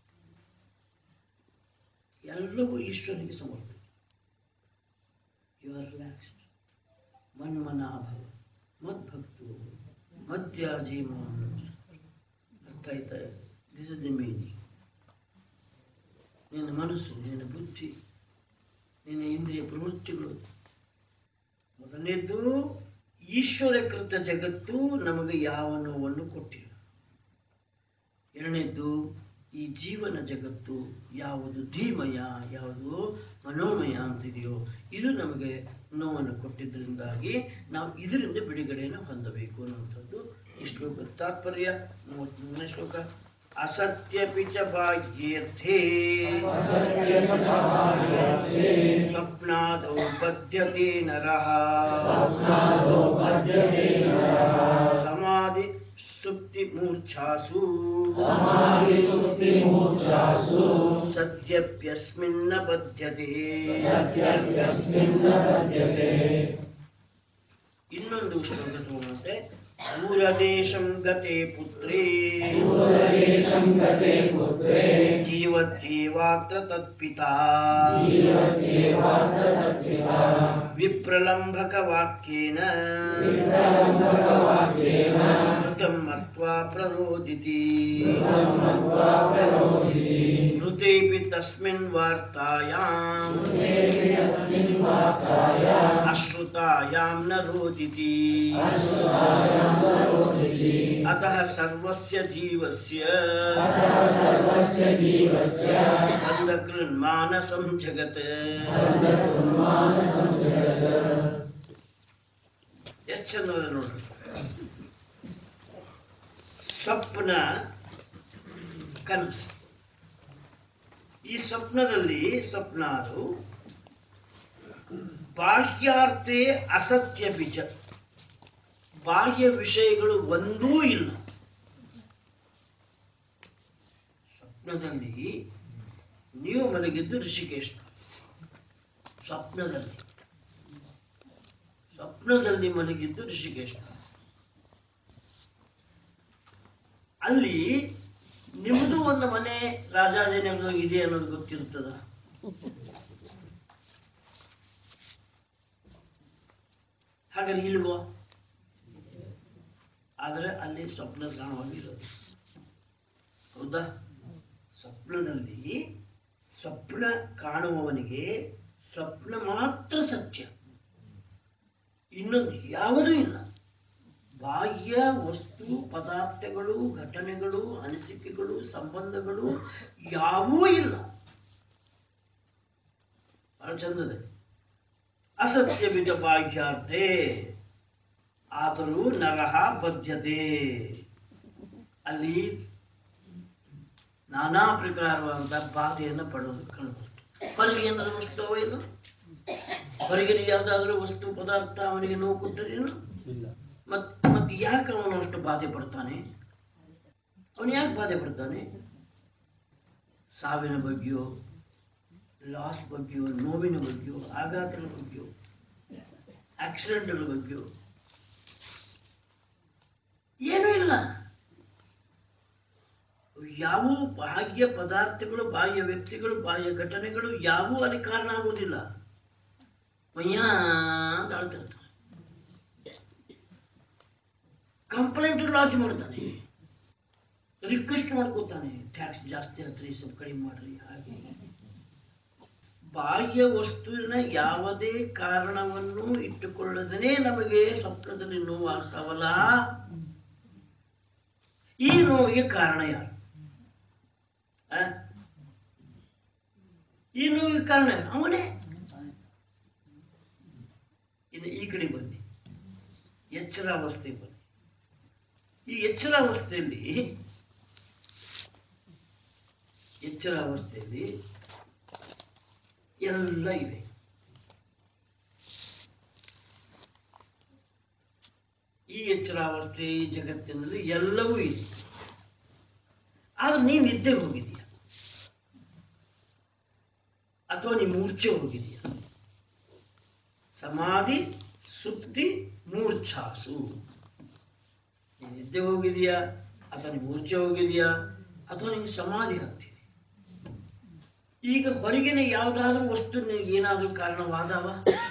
ಎಲ್ಲವೂ ಈಶ್ವರನಿಗೆ ಸಮರ್ಪಿತ ಯು ಆರ್ ರಿಲ್ಯಾಕ್ಸ್ಡ್ ಮನ್ಮನಾಭವ ಮದ್ಭಕ್ತು ಮಧ್ಯಾಜಿ ಅರ್ಥ ಆಯ್ತಾ ದಿಸ್ ಇಸ್ ದಿ ಮೀನಿಂಗ್ ನಿನ್ನ ಮನಸ್ಸು ನಿನ್ನ ಬುದ್ಧಿ ನಿನ್ನ ಇಂದ್ರಿಯ ಪ್ರವೃತ್ತಿಗಳು ಮೊದಲನೇದ್ದು ಈಶ್ವರಕೃತ ಜಗತ್ತು ನಮಗೆ ಯಾವ ನೋವನ್ನು ಕೊಟ್ಟಿಲ್ಲ ಎರಡನೇದ್ದು ಈ ಜೀವನ ಜಗತ್ತು ಯಾವುದು ಧೀಮಯ ಯಾವುದು ಮನೋಮಯ ಅಂತಿದೆಯೋ ಇದು ನಮಗೆ ನೋವನ್ನು ಕೊಟ್ಟಿದ್ದರಿಂದಾಗಿ ನಾವು ಇದರಿಂದ ಬಿಡುಗಡೆಯನ್ನು ಹೊಂದಬೇಕು ಅನ್ನುವಂಥದ್ದು ಈ ಶ್ಲೋಕದ ತಾತ್ಪರ್ಯ ಮೂವತ್ಮೂರನೇ ಶ್ಲೋಕ ಅಸತ್ಯ ಪಿಚ ಭಾಗ್ಯರ್ಥೇ ಸ್ವಪ್ನಾದೌ ಬದ್ಯತೆ ನರಃ ಸಮಾಧಿ ಸುಪ್ತಿ ಮೂರ್ಛಾಸು ಸತ್ಯಪ್ಯಸ್ಮಿನ್ನ ಬದ್ಯತೆ ಇನ್ನೊಂದು ಶ್ಲೋಕ ತಗೊಂಡ್ರೆ ದೂರದೇಶಂ ಗತೆ ಪುತ್ರೇ ಜೀವತ್ಯೇವಾತ್ರ ತತ್ಪಿತಾ ವಿಪ್ರಲಂಬಕ ವಾಕ್ಯೇನ ಋತಂ ಮತ್ವಾ ಪ್ರರೋದಿತಿ ಋತೇಪಿ ತಸ್ಮಿನ್ ವಾರ್ತಾಯಾಂ ಅಶ್ರುತಾಯಾಂ ನ ರೋದಿತಿ अतः सर्वस्य जीवस्य बन्धकृन्मानसं जगत् ಎಷ್ಟು ಚಂದ ಅದ ನೋಡ್ರಿ ಸ್ವಪ್ನ ಕನಸು ಈ ಸ್ವಪ್ನದಲ್ಲಿ ಸ್ವಪ್ನ ಅದು ಬಾಹ್ಯಾರ್ಥೆ ಅಸತ್ಯ ಬೀಜ ಬಾಹ್ಯ ವಿಷಯಗಳು ಒಂದೂ ಇಲ್ಲ ಸ್ವಪ್ನದಲ್ಲಿ ನೀವು ಮಲಗಿದ್ದು ಋಷಿಕೇಶ ಸ್ವಪ್ನದಲ್ಲಿ ಸ್ವಪ್ನದಲ್ಲಿ ಮಲಗಿದ್ದು ಋಷಿಕೇಶ ಅಲ್ಲಿ ನಿಮ್ಮದು ಒಂದು ಮನೆ ರಾಜಾಜಿನಗರ ಇದೆ ಅನ್ನೋದು ಗೊತ್ತಿರ್ತದ ಹಾಗಾದ್ರೆ ಇಲ್ವೋ ಆದರೆ ಅಲ್ಲಿ ಸ್ವಪ್ನ ಕಾಣವಾಗಿರೋದು ಹೌದಾ ಸ್ವಪ್ನದಲ್ಲಿ ಸ್ವಪ್ನ ಕಾಣುವವನಿಗೆ ಸ್ವಪ್ನ ಮಾತ್ರ ಸತ್ಯ ಇನ್ನೊಂದು ಯಾವುದೂ ಇಲ್ಲ ಬಾಹ್ಯ ವಸ್ತು ಪದಾರ್ಥಗಳು ಘಟನೆಗಳು ಅನಿಸಿಕೆಗಳು ಸಂಬಂಧಗಳು ಯಾವೂ ಇಲ್ಲ ಬಹಳ ಚಂದದೆ ಅಸತ್ಯ ಬೀಜ ಬಾಹ್ಯಾರ್ಥೆ ಆದರೂ ನರಹ ಬದ್ಧತೆ ಅಲ್ಲಿ ನಾನಾ ಪ್ರಕಾರವಾದ ಬಾಧೆಯನ್ನು ಪಡೋದು ಕಾಣಬಹುದು ಹೊರಗೆ ಏನಾದರೂ ವಸ್ತುವ ಏನು ಹೊರಗಿನ ಯಾವುದಾದ್ರೂ ವಸ್ತು ಪದಾರ್ಥ ಅವನಿಗೆ ನೋವು ಕೊಟ್ಟರೇನು ಇಲ್ಲ ಮತ್ ಮತ್ತೆ ಯಾಕೆ ಅವನು ಅಷ್ಟು ಬಾಧೆ ಪಡ್ತಾನೆ ಅವನು ಯಾಕೆ ಬಾಧೆ ಪಡ್ತಾನೆ ಸಾವಿನ ಬಗ್ಗೆಯೋ ಲಾಸ್ ಬಗ್ಗೆಯೋ ನೋವಿನ ಬಗ್ಗೆಯೋ ಆಘಾತಗಳ ಬಗ್ಗೆಯೋ ಆಕ್ಸಿಡೆಂಟ್ಗಳ ಬಗ್ಗೆಯೋ ಏನೂ ಇಲ್ಲ ಯಾವ ಬಾಹ್ಯ ಪದಾರ್ಥಗಳು ಬಾಹ್ಯ ವ್ಯಕ್ತಿಗಳು ಬಾಹ್ಯ ಘಟನೆಗಳು ಯಾವೂ ಅಲ್ಲಿ ಕಾರಣ ಆಗುವುದಿಲ್ಲ ಮಯ್ಯ ಅಂತ ಆಳ್ತಿರ್ತಾನೆ ಕಂಪ್ಲೇಂಟ್ ಲಾಂಚ್ ಮಾಡ್ತಾನೆ ರಿಕ್ವೆಸ್ಟ್ ಮಾಡ್ಕೋತಾನೆ ಟ್ಯಾಕ್ಸ್ ಜಾಸ್ತಿ ಆತ್ರಿ ಸ್ವಲ್ಪ ಕಡಿಮೆ ಮಾಡ್ರಿ ಹಾಗೆ ಬಾಹ್ಯ ವಸ್ತುವಿನ ಯಾವುದೇ ಕಾರಣವನ್ನು ಇಟ್ಟುಕೊಳ್ಳದೇ ನಮಗೆ ಸ್ವಪ್ನದಲ್ಲಿ ನೋವು ಆಗ್ತಾವಲ್ಲ ಈ ನೋವಿಗೆ ಕಾರಣ ಯಾರು ಆ? ಈ ನೋವಿಗೆ ಕಾರಣ ಯಾರು? ಅವನೇ ಇನ್ನು ಈ ಕಡೆ ಬನ್ನಿ ಎಚ್ಚರಾವಸ್ಥೆ ಬನ್ನಿ ಈ ಎಚ್ಚರಾವಸ್ಥೆಯಲ್ಲಿ ಎಚ್ಚರಾವಸ್ಥೆಯಲ್ಲಿ ಎಲ್ಲ ಇವೆ ಈ ಎಚ್ಚರಾವಸ್ಥೆ ಈ ಜಗತ್ತಿನಲ್ಲಿ ಎಲ್ಲವೂ ಇದೆ ಆದ್ರೆ ನೀನು ನಿದ್ದೆ ಹೋಗಿದೀಯ ಅಥವಾ ನೀ ಮೂರ್ಛೆ ಹೋಗಿದೀಯ ಸಮಾಧಿ ಸುಪ್ತಿ ಮೂರ್ಛಾಸು ನೀನು ನಿದ್ದೆ ಹೋಗಿದೀಯಾ ಅಥವಾ ನೀನು ಮೂರ್ಛೆ ಹೋಗಿದೀಯಾ ಅಥವಾ ನಿಂಗೆ ಸಮಾಧಿ ಆಗ್ತಿದೆ ಈಗ ಹೊರಗಿನ ಯಾವುದಾದ್ರೂ ವಸ್ತು ನಿನಗೆ ಏನಾದರೂ ಕಾರಣವಾದವ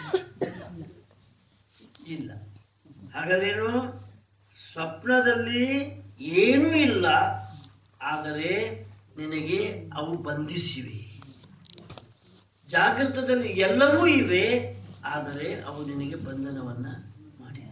ಇಲ್ಲ ಹಾಗಾದ್ರೇನು ಸ್ವಪ್ನದಲ್ಲಿ ಏನೂ ಇಲ್ಲ ಆದರೆ ನಿನಗೆ ಅವು ಬಂಧಿಸಿವೆ ಜಾಗೃತದಲ್ಲಿ ಎಲ್ಲವೂ ಇವೆ ಆದರೆ ಅವು ನಿನಗೆ ಬಂಧನವನ್ನ ಮಾಡಿಲ್ಲ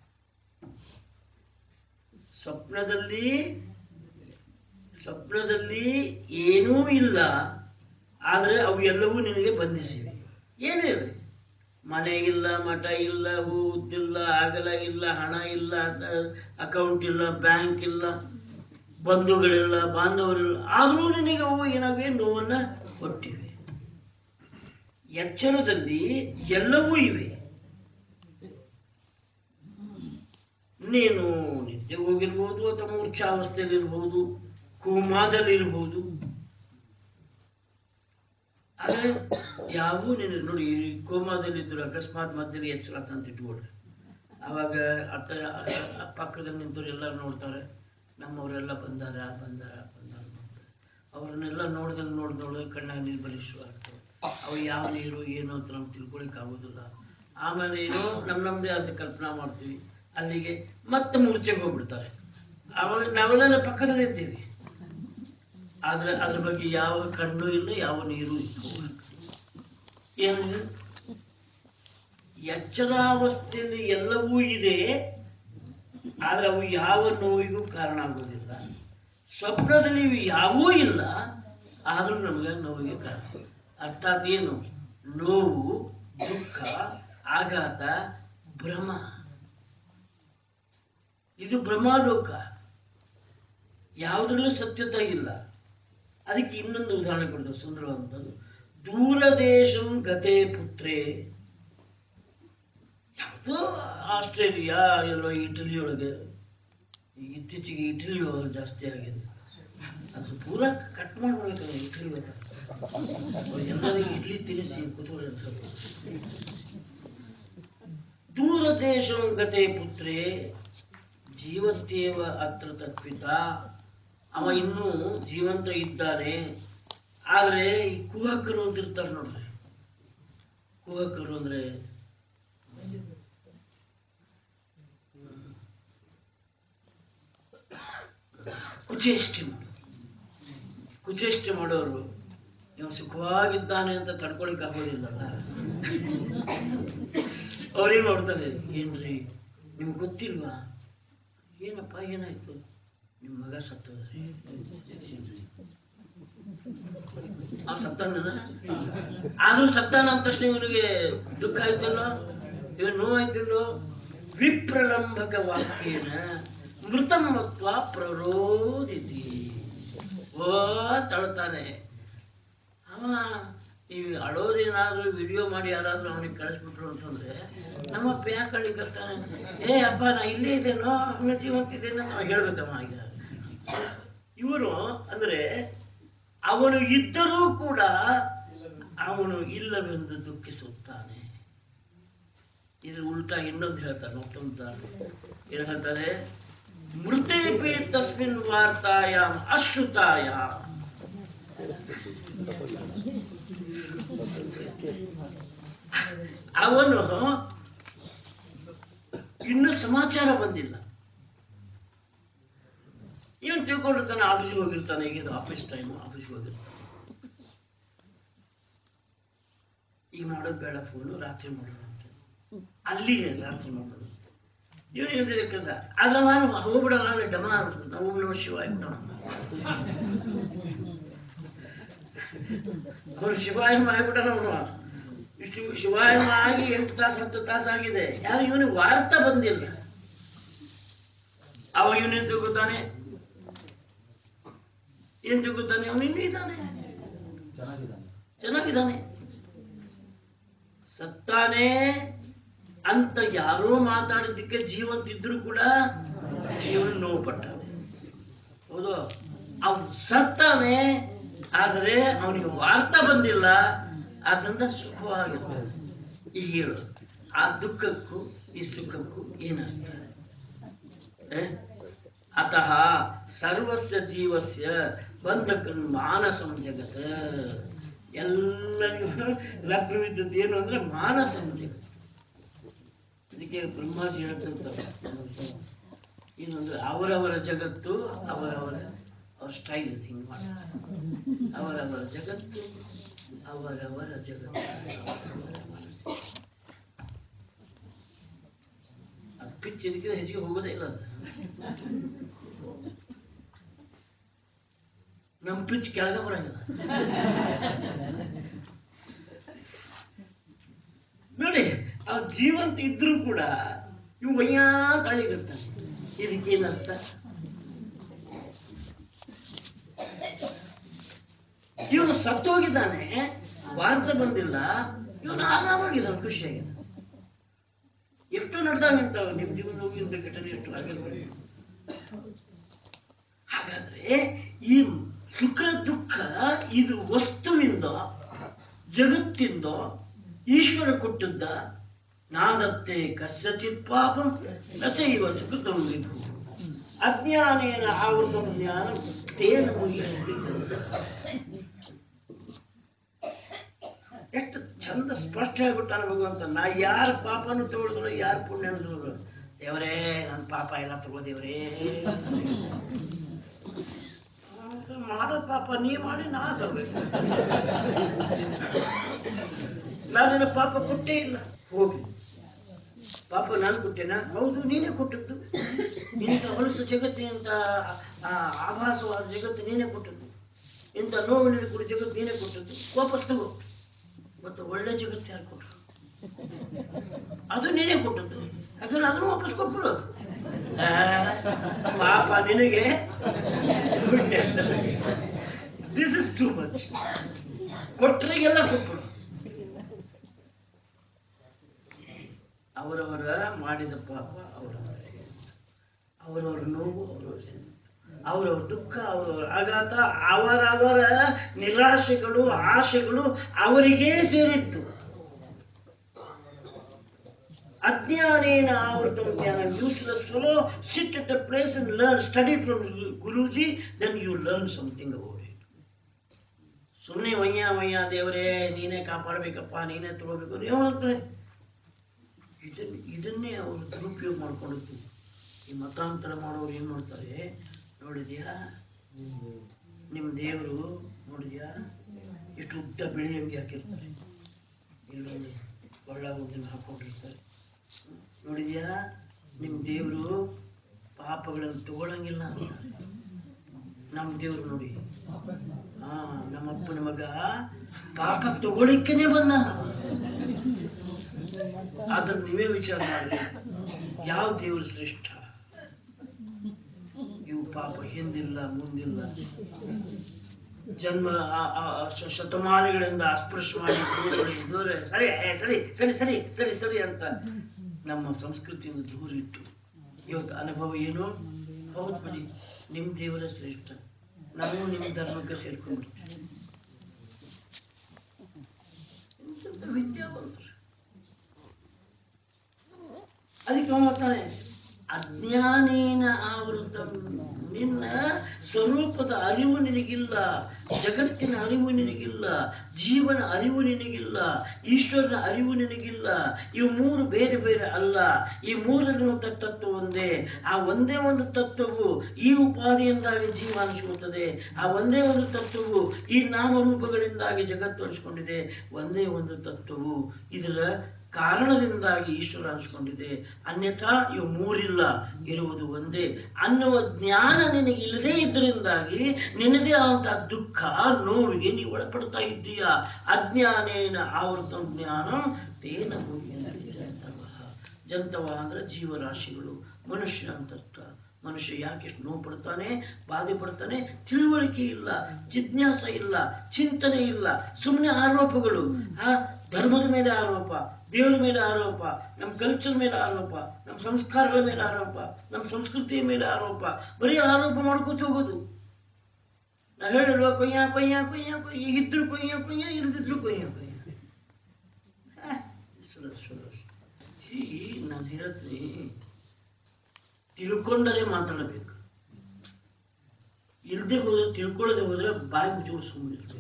ಸ್ವಪ್ನದಲ್ಲಿ ಸ್ವಪ್ನದಲ್ಲಿ ಏನೂ ಇಲ್ಲ ಆದರೆ ಅವು ಎಲ್ಲವೂ ನಿನಗೆ ಬಂಧಿಸಿವೆ ಏನೂ ಇಲ್ಲ ಮನೆ ಇಲ್ಲ ಮಠ ಇಲ್ಲ ಊದಿಲ್ಲ ಅಗಲ ಇಲ್ಲ ಹಣ ಇಲ್ಲ ಅಕೌಂಟ್ ಇಲ್ಲ ಬ್ಯಾಂಕ್ ಇಲ್ಲ ಬಂಧುಗಳಿಲ್ಲ ಬಾಂಧವರಿಲ್ಲ ಆದರೂ ನಿನಗೆ ಅವು ಏನಾಗಿವೆ ನೋವನ್ನ ಕೊಟ್ಟಿವೆ ಎಚ್ಚರದಲ್ಲಿ ಎಲ್ಲವೂ ಇವೆ ನೀನು ನಿದ್ದೆ ಹೋಗಿರ್ಬೋದು ಅಥವಾ ಮೂರ್ಛಾವಸ್ಥೆಯಲ್ಲಿರ್ಬೋದು ಕೋಮಾದಲ್ಲಿರ್ಬೋದು ಆದರೆ ಯಾವೂ ನೀನು ನೋಡಿ ಈ ಕೋಮಾದಲ್ಲಿದ್ದರು ಅಕಸ್ಮಾತ್ ಮಧ್ಯದಲ್ಲಿ ಎಚ್ಚರ ಅಂತ ಇಟ್ಕೊಳ್ರಿ ಆವಾಗ ಅತ್ತ ಅ- ಪಕ್ಕದಲ್ಲಿ ನಿಂತವ್ರು ಎಲ್ಲರೂ ನೋಡ್ತಾರೆ ನಮ್ಮವರೆಲ್ಲ ಬಂದಾರ ಬಂದಾರ ಬಂದಾರ ನೋಡ್ತಾರೆ ಅವ್ರನ್ನೆಲ್ಲ ನೋಡ್ದಂಗೆ ನೋಡಿ ನೋಡಿದ್ರೆ ಕಣ್ಣಾಗ ನೀರು ಬಲಿಶು ಆಗ್ತವೆ ಅವು ಯಾವ ನೀರು ಏನು ಅಂತ ನಮ್ಗೆ ತಿಳ್ಕೊಳಕ್ ಆಗೋದಿಲ್ಲ ಆಮೇಲೆ ಏನೋ ನಮ್ಮ ನಮ್ಮದೇ ಆದ ಕಲ್ಪನಾ ಮಾಡ್ತೀವಿ ಅಲ್ಲಿಗೆ ಮತ್ತೆ ಮೂರ್ಛೆಗೆ ಹೋಗ್ಬಿಡ್ತಾರೆ ಆವಾಗ ನಾವೆಲ್ಲ ಪಕ್ಕದಲ್ಲಿ ಇರ್ತೀವಿ ಆದ್ರೆ ಅದ್ರ ಬಗ್ಗೆ ಯಾವ ಕಣ್ಣು ಇಲ್ಲ ಯಾವ ನೀರು ಇಲ್ಲ ಏನು ಎಚ್ಚರಾವಸ್ಥೆಯಲ್ಲಿ ಎಲ್ಲವೂ ಇದೆ ಆದ್ರೆ ಅವು ಯಾವ ನೋವಿಗೂ ಕಾರಣ ಆಗೋದಿಲ್ಲ ಸ್ವಪ್ನದಲ್ಲಿ ಇವು ಯಾವೂ ಇಲ್ಲ ಆದ್ರೂ ನಮಗೆ ನೋವಿಗೆ ಕಾರಣ ಅರ್ಥಾತ್ ಏನು ನೋವು ದುಃಖ ಆಘಾತ ಭ್ರಮ ಇದು ಭ್ರಮಾಲೋಕ ಯಾವುದ್ರಲ್ಲೂ ಸತ್ಯತೆ ಇಲ್ಲ ಅದಕ್ಕೆ ಇನ್ನೊಂದು ಉದಾಹರಣೆ ಕೊಡ್ತಾರೆ ಸುಂದರವಾದಂಥದ್ದು ದೂರದೇಶಂ ಗತೆ ಪುತ್ರೇ ಯಾವುದು ಮತ್ತು ಆಸ್ಟ್ರೇಲಿಯಾ ಎಲ್ಲೋ ಇಟಲಿ ಒಳಗೆ ಈಗ ಇತ್ತೀಚೆಗೆ ಇಟಲಿ ಒಳಗೆ ಜಾಸ್ತಿ ಆಗಿದೆ ಅದು ಪೂರಾ ಕಟ್ ಮಾಡ್ಬಿಡ್ಬೇಕಲ್ಲ ಇಡ್ಲಿ ಬೇಕು ಎಲ್ಲರಿಗೂ ಇಡ್ಲಿ ತಿನ್ನಿಸಿ ಕುತ್ಕೊಳ್ಳಿ ಅಂತ ಹೇಳ್ಬೋದು. ದೂರದೇಶಂ ಗತೆ ಪುತ್ರೇ ಜೀವಂತೇವ ಅತ್ರ ತತ್ಪಿತ ಅವ ಇನ್ನೂ ಜೀವಂತ ಇದ್ದಾನೆ ಆದ್ರೆ ಈ ಕುಹಕರು ಅಂತ ಇರ್ತಾರೆ ನೋಡ್ರಿ ಕುಹಕರು ಅಂದ್ರೆ ಕುಚೇಷ್ಟೆ ಮಾಡೋರು ಕುಚೇಷ್ಟೆ ಮಾಡೋರು ಇವ ಸುಖವಾಗಿದ್ದಾನೆ ಅಂತ ತಡ್ಕೊಳಿಕ್ ಆಗೋದಿಲ್ಲಲ್ಲ ಅವ್ರೇನ್ ಮಾಡ್ತಾರೆ ಏನ್ರಿ ನಿಮ್ಗೆ ಗೊತ್ತಿಲ್ವಾ ಏನಪ್ಪ ಏನಾಯ್ತು ನಿಮ್ಮ ಮಗ ಸತ್ತೋದ್ರಿ ಆ ಸತ್ತಾನ ಆದ್ರೂ ಸತ್ತಾನ ಅಂದ ತಕ್ಷಣ ಇವನಿಗೆ ದುಃಖ ಆಯ್ತಲ್ಲೋ ಇವನ್ ನೋವಾಯ್ತಿಲ್ಲೋ ವಿಪ್ರಲಂಬಕ ವಾಕ್ಯೇನ ಮೃತಮತ್ವ ಪ್ರರೋದಿತಿ ಓ ತಳ್ತಾನೆ ಅವ ಈ ಅಳೋದೇನಾದ್ರೂ ವಿಡಿಯೋ ಮಾಡಿ ಯಾರಾದ್ರೂ ಅವನಿಗೆ ಕಳಿಸ್ಬಿಟ್ರು ಅಂತಂದ್ರೆ ನಮ್ಮಪ್ಪ ಯಾಕೆ ಕಳಿಕರ್ತಾನೆ ಏ ಅಪ್ಪ ನಾ ಇಲ್ಲೇ ಇದ್ದೇನೋ ಅವನ ಜೀವಂತಿದ್ದೇನೋ ನಾವು ಹೇಳ್ಬೇಕಮ್ಮ ಈಗ ಇವರು ಅಂದ್ರೆ ಅವನು ಇದ್ದರೂ ಕೂಡ ಅವನು ಇಲ್ಲವೆಂದು ದುಃಖಿಸುತ್ತಾನೆ ಇದ್ರ ಉಲ್ಟಾ ಇನ್ನೊಂದು ಹೇಳ್ತಾರೆ ಮತ್ತೊಂದು ಏನು ಹೇಳ್ತಾರೆ ಮೃತೇಪಿ ತಸ್ಮಿನ್ ವಾರ್ತಾಯಾಮ್ ಅಶ್ರುತಾಯಾಮ್ ಅವನು ಇನ್ನು ಸಮಾಚಾರ ಬಂದಿಲ್ಲ ಇವನು ತಿಳ್ಕೊಂಡಿರ್ತಾನೆ ಆಫೀಸ್ಗೆ ಹೋಗಿರ್ತಾನೆ ಈಗ ಇದು ಆಫೀಸ್ ಟೈಮ್ ಆಫೀಸ್ಗೆ ಹೋಗಿರ್ತಾನೆ ಈಗ ಮಾಡೋದು ಬೇಡ ಫೋನು ರಾತ್ರಿ ಮಾಡೋಣ ಅಂತ ಅಲ್ಲಿಗೆ ರಾತ್ರಿ ಮಾಡೋಣ ಇವನು ಹೇಳಿದ್ರೆ ಕೆಲಸ ಆದ್ರೆ ನಾನು ಹೋಗ್ಬಿಡ ನಾನು ಡಮ ನಾವು ನಮ್ಮ ಶಿವ ಆಗ್ಬಿಡೋಣ ಅವನು ಶಿವಾಯನ ಆಗ್ಬಿಟ್ಟಾನ ಅವನು ಈ ಶಿವ ಶಿವಾಯನ ಆಗಿ ಎಂಟು ತಾಸು ಹತ್ತು ತಾಸು ಆಗಿದೆ ಯಾರು ಇವನಿಗೆ ವಾರ್ತಾ ಬಂದಿಲ್ಲ ಅವಾಗ ಇವನೇನ್ ತಿಳ್ಕೊತಾನೆ ಏನ್ ತಿಳ್ಕೊತಾನೆ ಅವನು ಇನ್ನೂ ಇದ್ದಾನೆ ಚೆನ್ನಾಗಿದ್ದಾನೆ ಸತ್ತಾನೆ ಅಂತ ಯಾರೋ ಮಾತಾಡಿದ್ದಕ್ಕೆ ಜೀವಂತ ಇದ್ರು ಕೂಡ ಜೀವನ ನೋವು ಪಟ್ಟಾನೆ ಹೌದು ಅವನು ಸತ್ತಾನೆ ಆದರೆ ಅವನಿಗೆ ವಾರ್ತಾ ಬಂದಿಲ್ಲ ಅದರಿಂದ ಸುಖವಾಗಿರ್ತಾನೆ ಈಗ ಹೇಳು ಆ ದುಃಖಕ್ಕೂ ಈ ಸುಖಕ್ಕೂ ಏನರ್ಥ ಏ? ಅತಃ ಸರ್ವಸ್ಯ ಜೀವಸ್ಯ ಬಂಧಕನ್ ಮಾನಸಂ ಜಗತ್ ಎಲ್ಲರಿಗೂ ಲಭ್ಯವಿದ್ದದ್ದು ಏನು ಅಂದ್ರೆ ಮಾನಸಂ ಜಗತ್ ಅದಕ್ಕೆ ಬ್ರಹ್ಮಾಜಿ ಹೇಳ್ತಿರ್ತಾರೆ ಏನು ಅಂದ್ರೆ ಅವರವರ ಜಗತ್ತು ಅವರವರ ಅವ್ರ ಸ್ಟೈಲ್ ಇದೆ ಹಿಂಗೆ ಮಾಡ್ತಾರೆ ಅವರವರ ಜಗತ್ತು ಅವರವರ ಜಗತ್ತು ಅವರವರ ಮನಸ್ಸು ಅದು ಪಿಚ್ ಇದಕ್ಕೆ ಹೆಚ್ಚಿಗೆ ಹೋಗೋದೇ ಇಲ್ಲ ಅದು ನಮ್ಮ ಪಿಚ್ ಕೆಳಗೆ ಬರಂಗಿಲ್ಲ ನೋಡಿ ಅವ್ ಜೀವಂತ ಇದ್ರೂ ಕೂಡ ಇವು ವಯ್ಯಾ ತಾಳಿಗಿರ್ತಾನೆ ಇದಕ್ಕೇನರ್ಥ ಇವನು ಸತ್ತೋಗಿದ್ದಾನೆ ವಾರ್ತೆ ಬಂದಿಲ್ಲ ಇವನು ಆರಾಮಾಗಿದ್ದಾನೆ ಖುಷಿಯಾಗಿದ್ದಾನೆ ಎಷ್ಟು ನಡೆದಾಗಂತ ನಿಮ್ಮ ಜೀವನದಲ್ಲಿ ಇಂಥ ಘಟನೆ ಎಷ್ಟು ಆಗಿರ್ಬೋದು ಹಾಗಾದ್ರೆ ಈ ಸುಖ ದುಃಖ ಇದು ವಸ್ತುವಿಂದ ಜಗತ್ತಿಂದ ಈಶ್ವರ ಕೊಟ್ಟದ್ದ ನಾದತ್ತೆ ಕಸ್ಯಚಿತ್ ಪಾಪಂ ನಚೈವ ಸುಕೃತಂ ವಿಭು ಅಜ್ಞಾನೇನ ಆವೃತಂ ಜ್ಞಾನ ತೇನ ಮುಹ್ಯಂತಿ ಜನರು. ಎಷ್ಟು ಚಂದ ಸ್ಪಷ್ಟ ಹೇಳ್ಬಿಟ್ಟಾನ ಭಗವಂತ ನಾ ಯಾರ ಪಾಪನು ತಗೊಳಿದ್ರು ಯಾರ ಪುಣ್ಯ ತಗೊಳಿದ್ರು ದೇವರೇ ನನ್ನ ಪಾಪ ಎಲ್ಲ ತಗೋ ದೇವರೇ ಹೌದು, ಮಾಡೋ ಪಾಪ ನೀ ಮಾಡಿ ನಾ ತಗೋಬೇಕು ನಾನೇನು ಪಾಪ ಕೊಟ್ಟೇ ಇಲ್ಲ ಹೋಗಿ ಪಾಪ ನಾನು ಕೊಟ್ಟೆನಾ ಹೌದು ನೀನೇ ಕೊಟ್ಟದ್ದು ಇಂಥ ಹೊಲಸು ಜಗತ್ತು ಇಂಥ ಆ, ಆಭಾಸವಾದ ಜಗತ್ತು ನೀನೇ ಕೊಟ್ಟದ್ದು ಇಂಥ ನೋವಿನ ಕೂಡ ಜಗತ್ತು ನೀನೇ ಕೊಟ್ಟದ್ದು ವಾಪಸ್ ತಗೋ ಮತ್ತು ಒಳ್ಳೆ ಜಗತ್ತು ಯಾರು ಕೊಟ್ಟರು ಅದು ನೀನೇ ಕೊಟ್ಟದ್ದು ಹಾಗಾದ್ರೆ ಅದನ್ನು ವಾಪಸ್ ಕೊಟ್ಬಿಡು ಆ, ಪಾಪ ನಿನಗೆ ದಿಸ್ ಇಸ್ ಟೂ ಮಚ್ ಕೊಟ್ಟರಿಗೆಲ್ಲ ಕೊಟ್ಬಿಡು ಅವರವರ ಮಾಡಿದ ಪಾಪ ಅವರವರ ಅವರವರ ನೋವು ಅವರವರ ಸೇರಿತು ಅವರವರ ದುಃಖ ಅವರವರ ಆಘಾತ ಅವರವರ ನಿರಾಶೆಗಳು ಆಶೆಗಳು ಅವರಿಗೇ ಸೇರಿತ್ತು ಅಜ್ಞಾನೇನ ಆವೃತಂ ಜ್ಞಾನ useless fellow sit at a place and learn study from Guruji then you learn something about it ಸುಮ್ಮನೆ ವಯ್ಯ ವಯ್ಯ ದೇವರೇ ನೀನೇ ಕಾಪಾಡಬೇಕಪ್ಪ ನೀನೇ ತಗೋಬೇಕು ನೀವು ಹೇಳ್ತಾರೆ ಇದನ್ನ ಇದನ್ನೇ ಅವರು ದುರುಪಯೋಗ ಮಾಡ್ಕೊಂಡಿದ್ದು ಈ ಮತಾಂತರ ಮಾಡೋರು ಏನ್ ಮಾಡ್ತಾರೆ ನೋಡಿದ್ಯಾ ನಿಮ್ಮ ದೇವರು ನೋಡಿದ್ಯಾ ಇಷ್ಟು ಉದ್ದ ಬಿಳಿ ಅಂಗಿ ಹಾಕಿರ್ತಾರೆ ಇಲ್ಲೊಂದು ಒಳ್ಳ ಒಂದನ್ನು ಹಾಕೊಂಡಿರ್ತಾರೆ ನೋಡಿದ್ಯಾ ನಿಮ್ಮ ದೇವರು ಪಾಪಗಳನ್ನು ತಗೊಳಂಗಿಲ್ಲ ಅಂತಾರೆ ನಮ್ಮ ದೇವ್ರು ನೋಡಿ ಹಾ ನಮ್ಮಪ್ಪನ ಮಗ ಪಾಪ ತಗೊಳಿಕ್ಕೇನೆ ಬಂದ ಅದನ್ನ ನೀವೇ ವಿಚಾರ ಮಾಡಿ ಯಾವ ದೇವರು ಶ್ರೇಷ್ಠ ಇವು ಪಾಪ ಹಿಂದಿಲ್ಲ ಮುಂದಿಲ್ಲ ಜನ್ಮ ಆ- ಆ- ಆ ಶ- ಶತಮಾನಗಳಿಂದ ಅಸ್ಪೃಶ ಮಾಡಿ ದೂರ ದೂರ ಸರಿ ಏ, ಸರಿ ಸರಿ ಸರಿ ಸರಿ ಸರಿ ಅಂತ ನಮ್ಮ ಸಂಸ್ಕೃತಿಯಿಂದ ದೂರ ಇಟ್ಟು ಇವತ್ತು ಅನುಭವ ಏನು ಹೌದು ಬಿಡಿ ನಿಮ್ ದೇವರ ಶ್ರೇಷ್ಠ ನಾವು ನಿಮ್ಮ ಧರ್ಮಕ್ಕೆ ಸೇರ್ಕೊಂಡ್ಬಿಡ್ತೀವಿ ಎಂತೆಂಥ ವಿದ್ಯಾವಂತರು ಅದಕ್ಕೆ ಅವನು ಹೇಳ್ತಾನೆ ಅಜ್ಞಾನೇನ ಆವೃತ ನಿನ್ನ ಸ್ವರೂಪದ ಅರಿವು ನಿನಗಿಲ್ಲ ಜಗತ್ತಿನ ಅರಿವು ನಿನಗಿಲ್ಲ ಜೀವನ ಅರಿವು ನಿನಗಿಲ್ಲ ಈಶ್ವರನ ಅರಿವು ನಿನಗಿಲ್ಲ ಇವು ಮೂರು ಬೇರೆ ಬೇರೆ ಅಲ್ಲ ಈ ಮೂರಲ್ಲಿರುವಂತ ತತ್ವ ಒಂದೇ ಆ ಒಂದೇ ಒಂದು ತತ್ವವು ಈ ಉಪಾಧಿಯಿಂದಾಗಿ ಜೀವ ಅನಿಸ್ಕೊಳ್ತದೆ ಆ ಒಂದೇ ಒಂದು ತತ್ವವು ಈ ನಾಮರೂಪಗಳಿಂದಾಗಿ ಜಗತ್ತು ಅನಿಸ್ಕೊಂಡಿದೆ ಒಂದೇ ಒಂದು ತತ್ವವು ಇದರ ಕಾರಣದಿಂದಾಗಿ ಈಶ್ವರ ಅನಿಸ್ಕೊಂಡಿದೆ ಅನ್ಯಥಾ ಇವು ಮೂರಿಲ್ಲ ಇರುವುದು ಒಂದೇ ಅನ್ನುವ ಜ್ಞಾನ ನಿನಗೆ ಇಲ್ಲದೇ ಇದ್ದರಿಂದಾಗಿ ನಿನ್ನದೇ ಆದಂತಹ ದುಃಖ ನೋವಿಗೆ ನೀವು ಒಳಪಡ್ತಾ ಇದ್ದೀಯಾ ಅಜ್ಞಾನೇನ ಆವೃತ ಜ್ಞಾನ ತೇನ ಮುಹ್ಯಂತಿ ಜಂತವ ಜಂತವ ಅಂದ್ರೆ ಜೀವರಾಶಿಗಳು ಮನುಷ್ಯ ಅಂತರ್ಥ ಮನುಷ್ಯ ಯಾಕೆ ಎಷ್ಟು ನೋವು ಪಡ್ತಾನೆ ಬಾಧೆ ಪಡ್ತಾನೆ ತಿಳುವಳಿಕೆ ಇಲ್ಲ ಜಿಜ್ಞಾಸ ಇಲ್ಲ ಚಿಂತನೆ ಇಲ್ಲ ಸುಮ್ಮನೆ ಆರೋಪಗಳು ಆ ಧರ್ಮದ ಮೇಲೆ ಆರೋಪ ದೇವರ ಮೇಲೆ ಆರೋಪ ನಮ್ಮ ಕಲ್ಚರ್ ಮೇಲೆ ಆರೋಪ ನಮ್ಮ ಸಂಸ್ಕಾರಗಳ ಮೇಲೆ ಆರೋಪ ನಮ್ಮ ಸಂಸ್ಕೃತಿಯ ಮೇಲೆ ಆರೋಪ ಬರೀ ಆರೋಪ ಮಾಡ್ಕೋತ ಹೋಗೋದು ನಾ ಹೇಳಿಲ್ವಾ ಕೊಯ್ಯ ಕೊಯ್ಯ ಕೊಯ್ಯ ಕೊಯ್ಯ ಇದ್ರು ಕೊಯ್ಯ ಕೊಯ್ಯ ಇಲ್ದಿದ್ರು ಕೊಯ್ಯ ಕೊಯ್ಯ ಹಾ, ಸುರ ಸುರ ಸಿ ನಾನು ಹೇಳ್ತೀನಿ ತಿಳ್ಕೊಂಡರೆ ಮಾತಾಡಬೇಕು ಇಲ್ದೆ ಹೋದ್ರೆ ತಿಳ್ಕೊಳ್ಳದೆ ಹೋದ್ರೆ ಬಾಯಿ ಮುಚ್ಚಿಸ್ಕೊಂಡ್ಬಿಡ್ಬೇಕು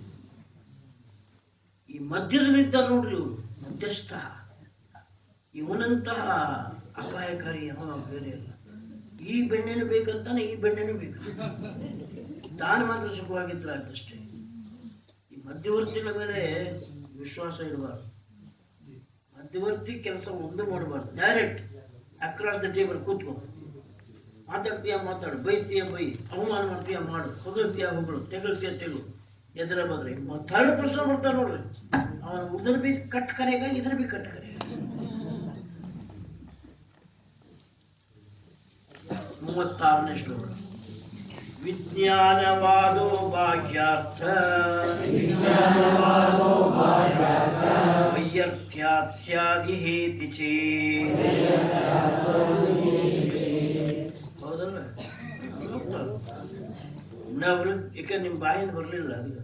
ಈ ಮಧ್ಯದಲ್ಲಿದ್ದಾರೆ ನೋಡ್ರಿ ಇವರು ಮಧ್ಯಸ್ಥ ಇವನಂತಹ ಅಪಾಯಕಾರಿ ಯಾವ ಬೇರೆ ಇಲ್ಲ ಈ ಬೆಣ್ಣೆನೂ ಬೇಕಂತಾನೆ ಈ ಬೆಣ್ಣೆನೂ ಬೇಕು ತಾನು ಮಾತ್ರ ಸುಖವಾಗಿದ್ರೆ ಆಯ್ತಷ್ಟೇ ಈ ಮಧ್ಯವರ್ತಿಗಳ ಮೇಲೆ ವಿಶ್ವಾಸ ಇಡಬಾರ್ದು ಮಧ್ಯವರ್ತಿ ಕೆಲಸ ಒಂದು ಮಾಡಬಾರ್ದು ಡೈರೆಕ್ಟ್ ಅಕ್ರಾಸ್ ದ ಟೇಬಲ್ ಕೂತ್ಕೊ ಮಾತಾಡ್ತೀಯ ಮಾತಾಡು ಬೈತೀಯ ಬೈ ಅವಮಾನ ಮಾಡ್ತೀಯ ಮಾಡು ಹೊಗಳ್ತೀಯ ಹೊಗಳು ತೆಗಳ್ತೀಯ ತೆಗಳು ಎದುರ ಬದ್ರೆ ಥರ್ಡ್ ಪರ್ಸನ್ ಬರ್ತಾರೆ ನೋಡ್ರಿ ಅವನ ಉದರ್ ಬಿ ಕಟ್ ಕರೆಗ ಇದ್ರ ಬಿ ಕಟ್ ಕರೆ ಮೂವತ್ತಾರನೇ ಶ್ಲೋಕ ವಿಜ್ಞಾನವಾದೋ ಬಾಹ್ಯಾರ್ಥ ವೈಯರ್ಥ್ಯಾತ್ ಸ್ಯಾದಿ ಹೇತಿ ಚೇತ್ ಹೌದಲ್ಲ ನವೃತ್ ಈಗ ನಿಮ್ಮ ಬಾಯಿಂದ ಬರಲಿಲ್ಲ ಅದಕ್ಕೆ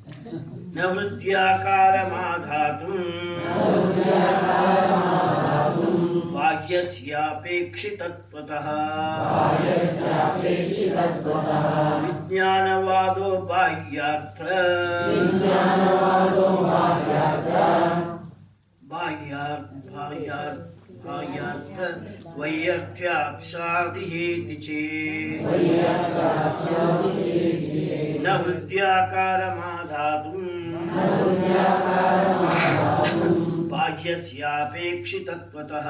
ನವೃತ್ಯಾಕಾರಮಾಧಾತು ಬಾಹ್ಯಸ್ಯಾಪೇಕ್ಷಿತತ್ವತಃ ವಿಜ್ಞಾನವಾದೋ ಬಾಹ್ಯಾರ್ಥ ಬಾಹ್ಯಾರ್ಥ ಬಾಹ್ಯಾರ್ಥ ಬಾಹ್ಯಾರ್ಥ ವೈಯರ್ಥ್ಯಾಕ್ಷಾದಿ ಹೇತಿ ಚೇತ್ न वृत्त्याकारमाधातुम् बाह्यस्यापेक्षितत्वतः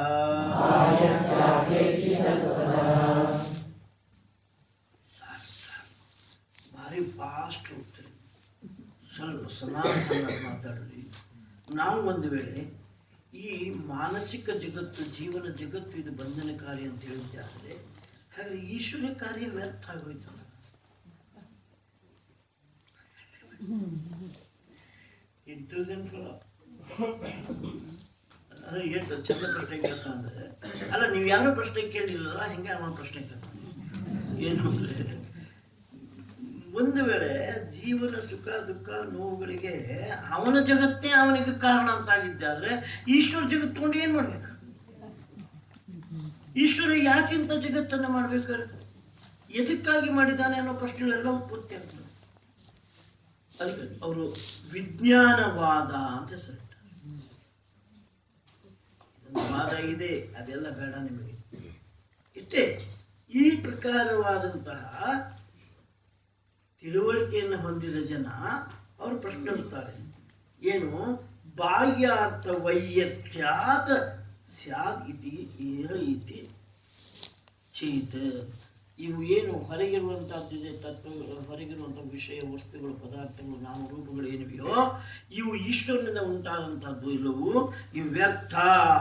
ಸಾಕು, ಸಾಕು. ಭಾರಿ ಫಾಸ್ಟ್ ಹೋಗ್ತಾರೆ ಸ್ವಲ್ಪ ಸಮಾಧಾನ ಮಾತಾಡಲಿ ನಾವು ಒಂದು ವೇಳೆ ಈ ಮಾನಸಿಕ ಜಗತ್ತು ಜೀವನ ಜಗತ್ತು ಇದು ಬಂಧನಕಾರಿ ಅಂತ ಹೇಳಿದ್ದೆ ಆದರೆ ಹಾಗೆ ಈಶ್ವರ ಕಾರ್ಯ ವ್ಯರ್ಥ ಆಗೋಯ್ತಲ್ಲ It doesn't follow. ಅಲ್ಲ ಅದು ಎಷ್ಟು ಚಂದ ಪ್ರಶ್ನೆ ಕೇಳ್ತಾ ಅಂದ್ರೆ ಅಲ್ಲ ನೀವು ಯಾರು ಪ್ರಶ್ನೆ ಕೇಳಿಲ್ಲ ಹೆಂಗೆ ಅವನ ಪ್ರಶ್ನೆ ಕೇಳ್ತಾನೆ ಏನು ಅಂದ್ರೆ ಒಂದು ವೇಳೆ ಜೀವನ ಸುಖ ದುಃಖ ನೋವುಗಳಿಗೆ ಅವನ ಜಗತ್ತೇ ಅವನಿಗೆ ಕಾರಣ ಅಂತಾಗಿದ್ದಾದ್ರೆ ಈಶ್ವರ ಜಗತ್ತು ತಗೊಂಡು ಏನ್ ಮಾಡ್ಬೇಕು ಈಶ್ವರ ಯಾಕಿಂತ ಜಗತ್ತನ್ನ ಮಾಡ್ಬೇಕಾದ್ರೆ ಎದಕ್ಕಾಗಿ ಮಾಡಿದ್ದಾನೆ ಅನ್ನೋ ಪ್ರಶ್ನೆಗಳೆಲ್ಲ ಉತ್ಪತ್ತಿ ಆಗ್ತದೆ ಅದಕ್ಕೆ ಅವರು ವಿಜ್ಞಾನವಾದ ಅಂತ ಹೆಸರಿಟ್ಟಾರೆ ಇದೊಂದು ವಾದ ಇದೆ ಅದೆಲ್ಲ ಬೇಡ ನಿಮಗೆ ಇಷ್ಟೇ ಈ ಪ್ರಕಾರವಾದಂತಹ ತಿಳುವಳಿಕೆಯನ್ನು ಹೊಂದಿದ ಜನ ಅವರು ಪ್ರಶ್ನಿಸ್ತಾರೆ ಏನು ಬಾಹ್ಯಾರ್ಥ ವೈಯತ್ಯಾತ್ ಸ್ಯಾದ್ ಇತಿ ಏಹ ಇತಿ ಚೇತ್ ಇವು ಏನು ಹೊರಗಿರುವಂತಹದ್ದಿದೆ ತತ್ವ ಹೊರಗಿರುವಂತಹ ವಿಷಯ ವಸ್ತುಗಳು ಪದಾರ್ಥಗಳು ನಾಮರೂಪಗಳು ಏನಿವೆಯೋ ಇವು ಈಶ್ವರನಿಂದ ಉಂಟಾದಂತಹದ್ದು ಇಲ್ಲವು ಇವು ವ್ಯರ್ಥ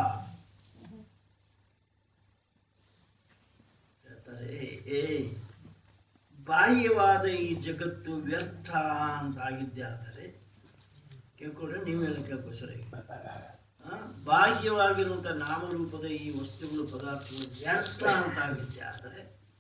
ಹೇಳ್ತಾರೆ ಏ ಬಾಹ್ಯವಾದ ಈ ಜಗತ್ತು ವ್ಯರ್ಥ ಅಂತಾಗಿದ್ದೆ ಆದರೆ ಕೇಳ್ಕೊಂಡ್ರೆ ನೀವೆಲ್ಲ ಕೇಳ್ಕೊ ಸರಿ ಆ, ಬಾಹ್ಯವಾಗಿರುವಂತಹ ನಾಮರೂಪದ ಈ ವಸ್ತುಗಳು ಪದಾರ್ಥಗಳು ವ್ಯರ್ಥ ಅಂತಾಗಿದ್ದೆ ಆದರೆ